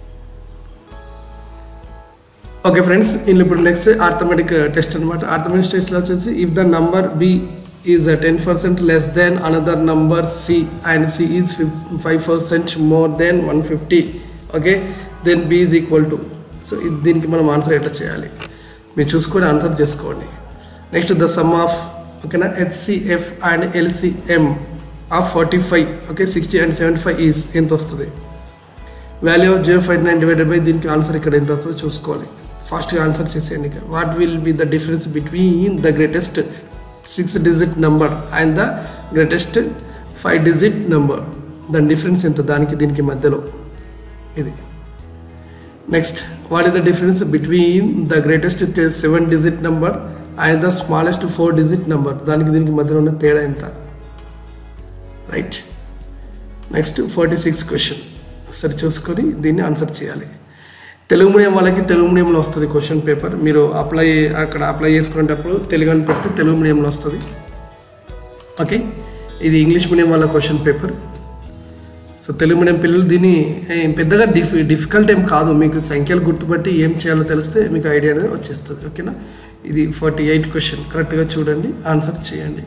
ఓకే ఫ్రెండ్స్ ఇందులో ఇప్పుడు నెక్స్ట్ ఆర్థమెటిక్ టెస్ట్ అనమాట ఆర్థమెటిక్ టెస్ట్లో వచ్చేసి if the number B is ten percent less than another number C and C is five percent more than one fifty okay then B is equal to so దీనికి మనం answer ఎట్లా చేయాలి మీరు చూసుకొని answer చేసుకోండి next the sum of ఓకేనా HCF and LCM of forty five okay sixty and seventy five is ఎంత వస్తుంది value of zero five nine divided by దీనికి ఆన్సర్ ఇక్కడ ఎంత వస్తుందో చూసుకోవాలి ఫాస్ట్గా ఆన్సర్ చేసేయండి what will be the difference between the greatest six digit number and the greatest five digit number దాని డిఫరెన్స్ ఎంత దానికి దీనికి మధ్యలో ఇది next what is the difference between the greatest seven digit number and the smallest four digit number దానికి దీనికి మధ్యలో ఉన్న తేడా ఎంత right next forty six question ఒకసారి చూసుకొని దీన్ని ఆన్సర్ చేయాలి తెలుగు మీడియం వాళ్ళకి తెలుగు మీడియంలో వస్తుంది క్వశ్చన్ పేపర్ మీరు అప్లై అక్కడ అప్లై చేసుకునేటప్పుడు తెలుగు అని పెడితే తెలుగు మీడియంలో వస్తుంది ఓకే ఇది ఇంగ్లీష్ మీడియం వాళ్ళ question paper so Telugu medium పిల్లలు దీన్ని ఏం పెద్దగా డిఫ్ డిఫికల్ట్ ఏం కాదు మీకు సంఖ్యలు గుర్తుపట్టి ఏం చేయాలో తెలిస్తే మీకు ఐడియా అనేది వచ్చేస్తుంది ఓకేనా ఇది ఫార్టీ ఎయిట్ క్వశ్చన్ కరెక్ట్గా చూడండి ఆన్సర్ చేయండి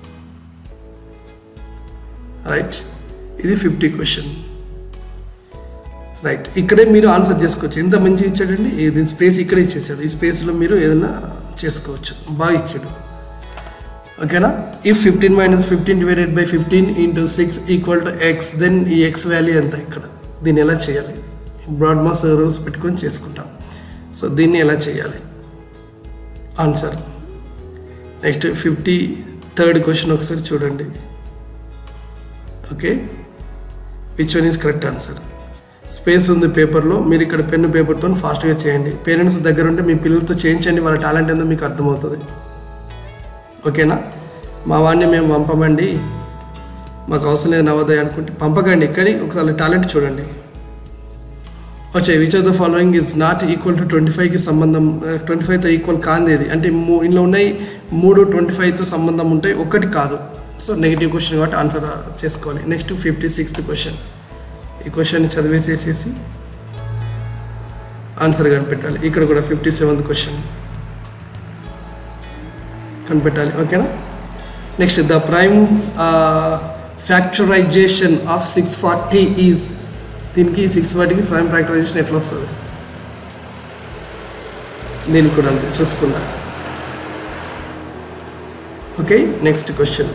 రైట్ ఇది ఫిఫ్టీ క్వశ్చన్ రైట్ ఇక్కడే మీరు ఆన్సర్ చేసుకోవచ్చు ఎంత మంచిగా ఇచ్చాడండి ఇది స్పేస్ ఇక్కడే ఇచ్చేసాడు ఈ స్పేస్లో మీరు ఏదైనా చేసుకోవచ్చు బాగా ఇచ్చాడు ఓకేనా if fifteen minus fifteen divided by fifteen into six equal to X then ఈ ఎక్స్ వాల్యూ ఎంత ఇక్కడ దీన్ని ఎలా చేయాలి బ్రాడ్ మాస్ రూల్స్ పెట్టుకొని చేసుకుంటాం సో దీన్ని ఎలా చేయాలి answer next fifty third question ఒకసారి చూడండి okay which one is correct answer space ఉంది పేపర్లో మీరు ఇక్కడ పెన్ను పేపర్తో ఫాస్ట్గా చేయండి పేరెంట్స్ దగ్గర ఉంటే మీ పిల్లలతో చేయించండి వాళ్ళ టాలెంట్ ఏందో మీకు అర్థమవుతుంది ఓకేనా మా వాడిని మేము పంపమండి మాకు అవసరం లేదు నవోదయ అనుకుంటే పంపకండి కానీ ఒకసారి టాలెంట్ చూడండి వచ్చే which of the following is not equal to twenty ఫైవ్కి సంబంధం ట్వంటీ ఫైవ్తో ఈక్వల్ కాంది ఇది అంటే మూ ఇందులో ఉన్నాయి మూడు ట్వంటీ ఫైవ్తో సంబంధం ఉంటాయి ఒక్కటి కాదు సో నెగిటివ్ క్వశ్చన్ కాబట్టి ఆన్సర్ చేసుకోవాలి నెక్స్ట్ ఫిఫ్టీ సిక్స్త్ క్వశ్చన్ ఈ క్వశ్చన్ చదివేసేసేసి ఆన్సర్ కనిపెట్టాలి ఇక్కడ కూడా ఫిఫ్టీ సెవెంత్ క్వశ్చన్ కనిపెట్టాలి ఓకేనా next the prime factorization of six forty is దీనికి సిక్స్ ఫార్టీకి ప్రైమ్ ఫ్యాక్టరైజేషన్ ఎట్లా వస్తుంది దీనికి కూడా అంతే చూసుకుందా okay next question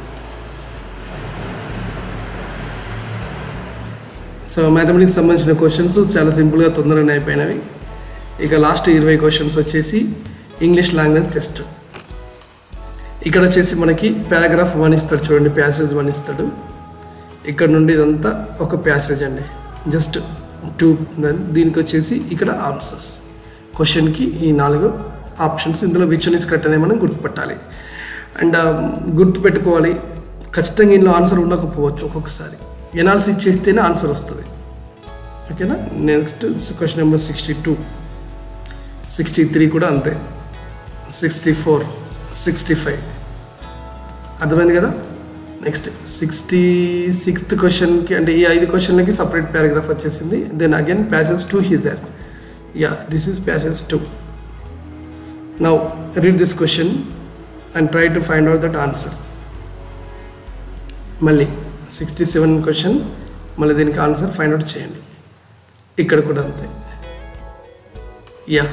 so mathematics సంబంధించిన క్వశ్చన్స్ చాలా సింపుల్గా తొందరగానే అయిపోయినవి ఇక లాస్ట్ ఇరవై క్వశ్చన్స్ వచ్చేసి ఇంగ్లీష్ లాంగ్వేజ్ టెస్ట్ ఇక్కడ వచ్చేసి మనకి పారాగ్రాఫ్ వన్ ఇస్తాడు చూడండి ప్యాసేజ్ వన్ ఇస్తాడు ఇక్కడ నుండి ఇదంతా ఒక ప్యాసేజ్ అండి జస్ట్ టూ దీనికి వచ్చేసి ఇక్కడ ఆన్సర్స్ క్వశ్చన్కి ఈ నాలుగు ఆప్షన్స్ ఇందులో విచ్ ఇస్ కరెక్ట్ అనేది మనం గుర్తుపట్టాలి అండ్ గుర్తు పెట్టుకోవాలి ఖచ్చితంగా ఇందులో ఆన్సర్ ఉండకపోవచ్చు ఒక్కొక్కసారి ఎనాలిసిస్ చేస్తేనే ఆన్సర్ వస్తుంది ఓకేనా next question number sixty two sixty three కూడా అంతే సిక్స్టీ ఫోర్ సిక్స్టీ ఫైవ్ అర్థమైంది కదా నెక్స్ట్ సిక్స్టీ సిక్స్త్ క్వశ్చన్కి అంటే ఈ ఐదు క్వశ్చన్లకి సపరేట్ పారాగ్రాఫ్ వచ్చేసింది then again passage two he there yeah this is passage two now read this question and try to find out that answer మళ్ళీ sixty seven question మళ్ళీ దీనికి ఆన్సర్ ఫైండ్ అవుట్ చేయండి ఇక్కడ కూడా అంతే యా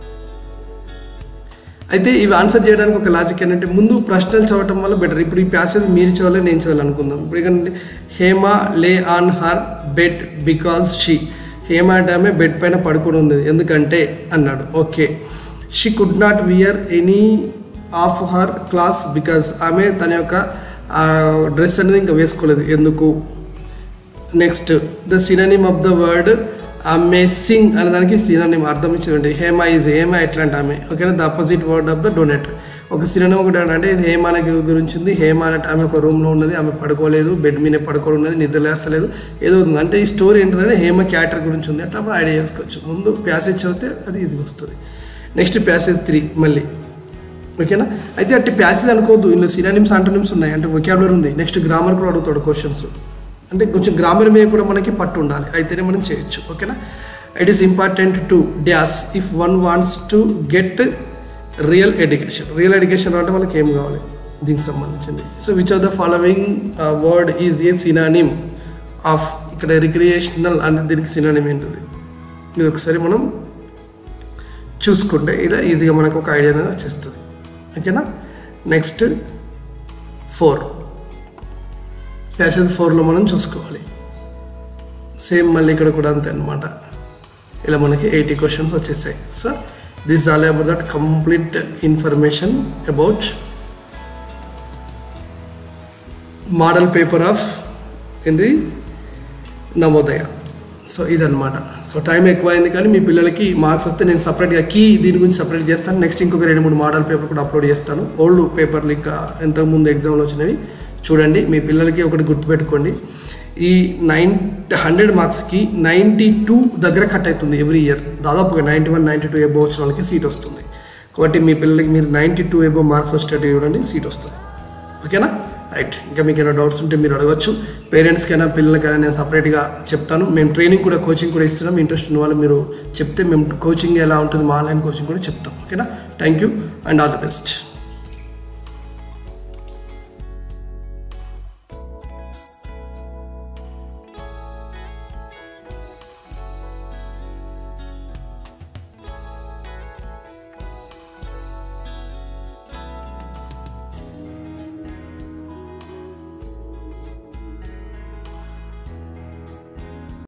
అయితే ఇవి ఆన్సర్ చేయడానికి ఒక లాజిక్ ఏంటంటే ముందు ప్రశ్నలు చదవటం వల్ల బెటర్ ఇప్పుడు ఈ ప్యాసేజ్ మీరు చదవాలి నేను చదవాలి అనుకుందాం ఇప్పుడు ఏంటంటే Hema lay on her bed because she Hema అంటే ఆమె బెడ్ పైన పడుకుని ఉంది ఎందుకంటే అన్నాడు okay she could not wear any of her clothes because ఆమె తన యొక్క డ్రెస్ అనేది ఇంకా వేసుకోలేదు ఎందుకు next the synonym of the word amazing అనే దానికి సిననిమ్ అర్థం ఇచ్చిందండి హేమ ఈజ్ హేమ ఎట్లాంటి ఆమె ఓకేనా the opposite word of the donate ఒక సినిమా ఒకటి అంటే ఇది హేమ అనే గురించి ఉంది హేమ అనే ఆమె ఒక రూమ్లో ఉన్నది ఆమె పడుకోలేదు బెడ్ మీద పడుకోని ఉన్నది నిద్ర లేస్తలేదు ఏదో ఉంది అంటే ఈ స్టోరీ ఏంటంటే హేమ క్యారెక్టర్ గురించి ఉంది అట్లా ఐడియా చేసుకోవచ్చు ముందు ప్యాసేజ్ చదివితే అది ఈజీగా వస్తుంది నెక్స్ట్ ప్యాసేజ్ త్రీ మళ్ళీ ఓకేనా అయితే అట్టి ప్యాసేజ్ అనుకోవద్దు ఇందులో సినానిమ్స్ అంటోనిమ్స్ ఉన్నాయి అంటే ఒకాబులర్ ఉంది నెక్స్ట్ గ్రామర్ కూడా అడుగుతాడు క్వశ్చన్స్ అంటే కొంచెం గ్రామర్ మీద కూడా మనకి పట్టు ఉండాలి అయితేనే మనం చేయొచ్చు ఓకేనా it is important to dash if one wants to get real education real education అంటే వాళ్ళకి ఏం కావాలి దీనికి సంబంధించింది so which are the following word is a synonym of ఇక్కడ రిక్రియేషనల్ అంటే దీనికి సినానిమ్ ఏంటిది ఇది ఒకసారి మనం చూసుకుంటే ఇలా ఈజీగా మనకు ఒక ఐడియా అనేది వచ్చేస్తుంది ఓకేనా నెక్స్ట్ ఫోర్ ప్యాసేజ్ ఫోర్లో మనం చూసుకోవాలి సేమ్ మళ్ళీ ఇక్కడ కూడా అంతే అనమాట ఇలా మనకి ఎయిటీ క్వశ్చన్స్ వచ్చేసాయి so this all about that complete information about model paper of ఇది నవోదయ సో ఇదనమాట సో టైం ఎక్కువైంది కానీ మీ పిల్లలకి మార్క్స్ వస్తే నేను సపరేట్గా కీ దీని గురించి సపరేట్ చేస్తాను నెక్స్ట్ ఇంకొక రెండు మూడు మోడల్ పేపర్ కూడా అప్లోడ్ చేస్తాను ఓల్డ్ పేపర్లు ఇంకా ఇంతకుముందు ఎగ్జామ్లో వచ్చినవి చూడండి మీ పిల్లలకి ఒకటి గుర్తుపెట్టుకోండి ఈ నైన్ హండ్రెడ్ మార్క్స్కి నైంటీ టూ దగ్గర కట్ అవుతుంది ఎవ్రీ ఇయర్ దాదాపుగా ninety one ninety two above వచ్చిన వాళ్ళకి సీట్ వస్తుంది కాబట్టి మీ పిల్లలకి మీరు నైంటీ టూ ఎబో మార్క్స్ వచ్చేటట్టు చూడండి సీట్ వస్తుంది ఓకేనా రైట్ ఇంకా మీకు ఏమైనా డౌట్స్ ఉంటే మీరు అడగచ్చు పేరెంట్స్కైనా పిల్లలకైనా నేను సపరేట్గా చెప్తాను మేము ట్రైనింగ్ కూడా కోచింగ్ కూడా ఇస్తున్నాం ఇంట్రెస్ట్ ఉన్న వాళ్ళు మీరు చెప్తే మేము కోచింగ్ ఎలా ఉంటుంది మా ఆన్లైన్ కోచింగ్ కూడా చెప్తాం ఓకేనా thank you and all the best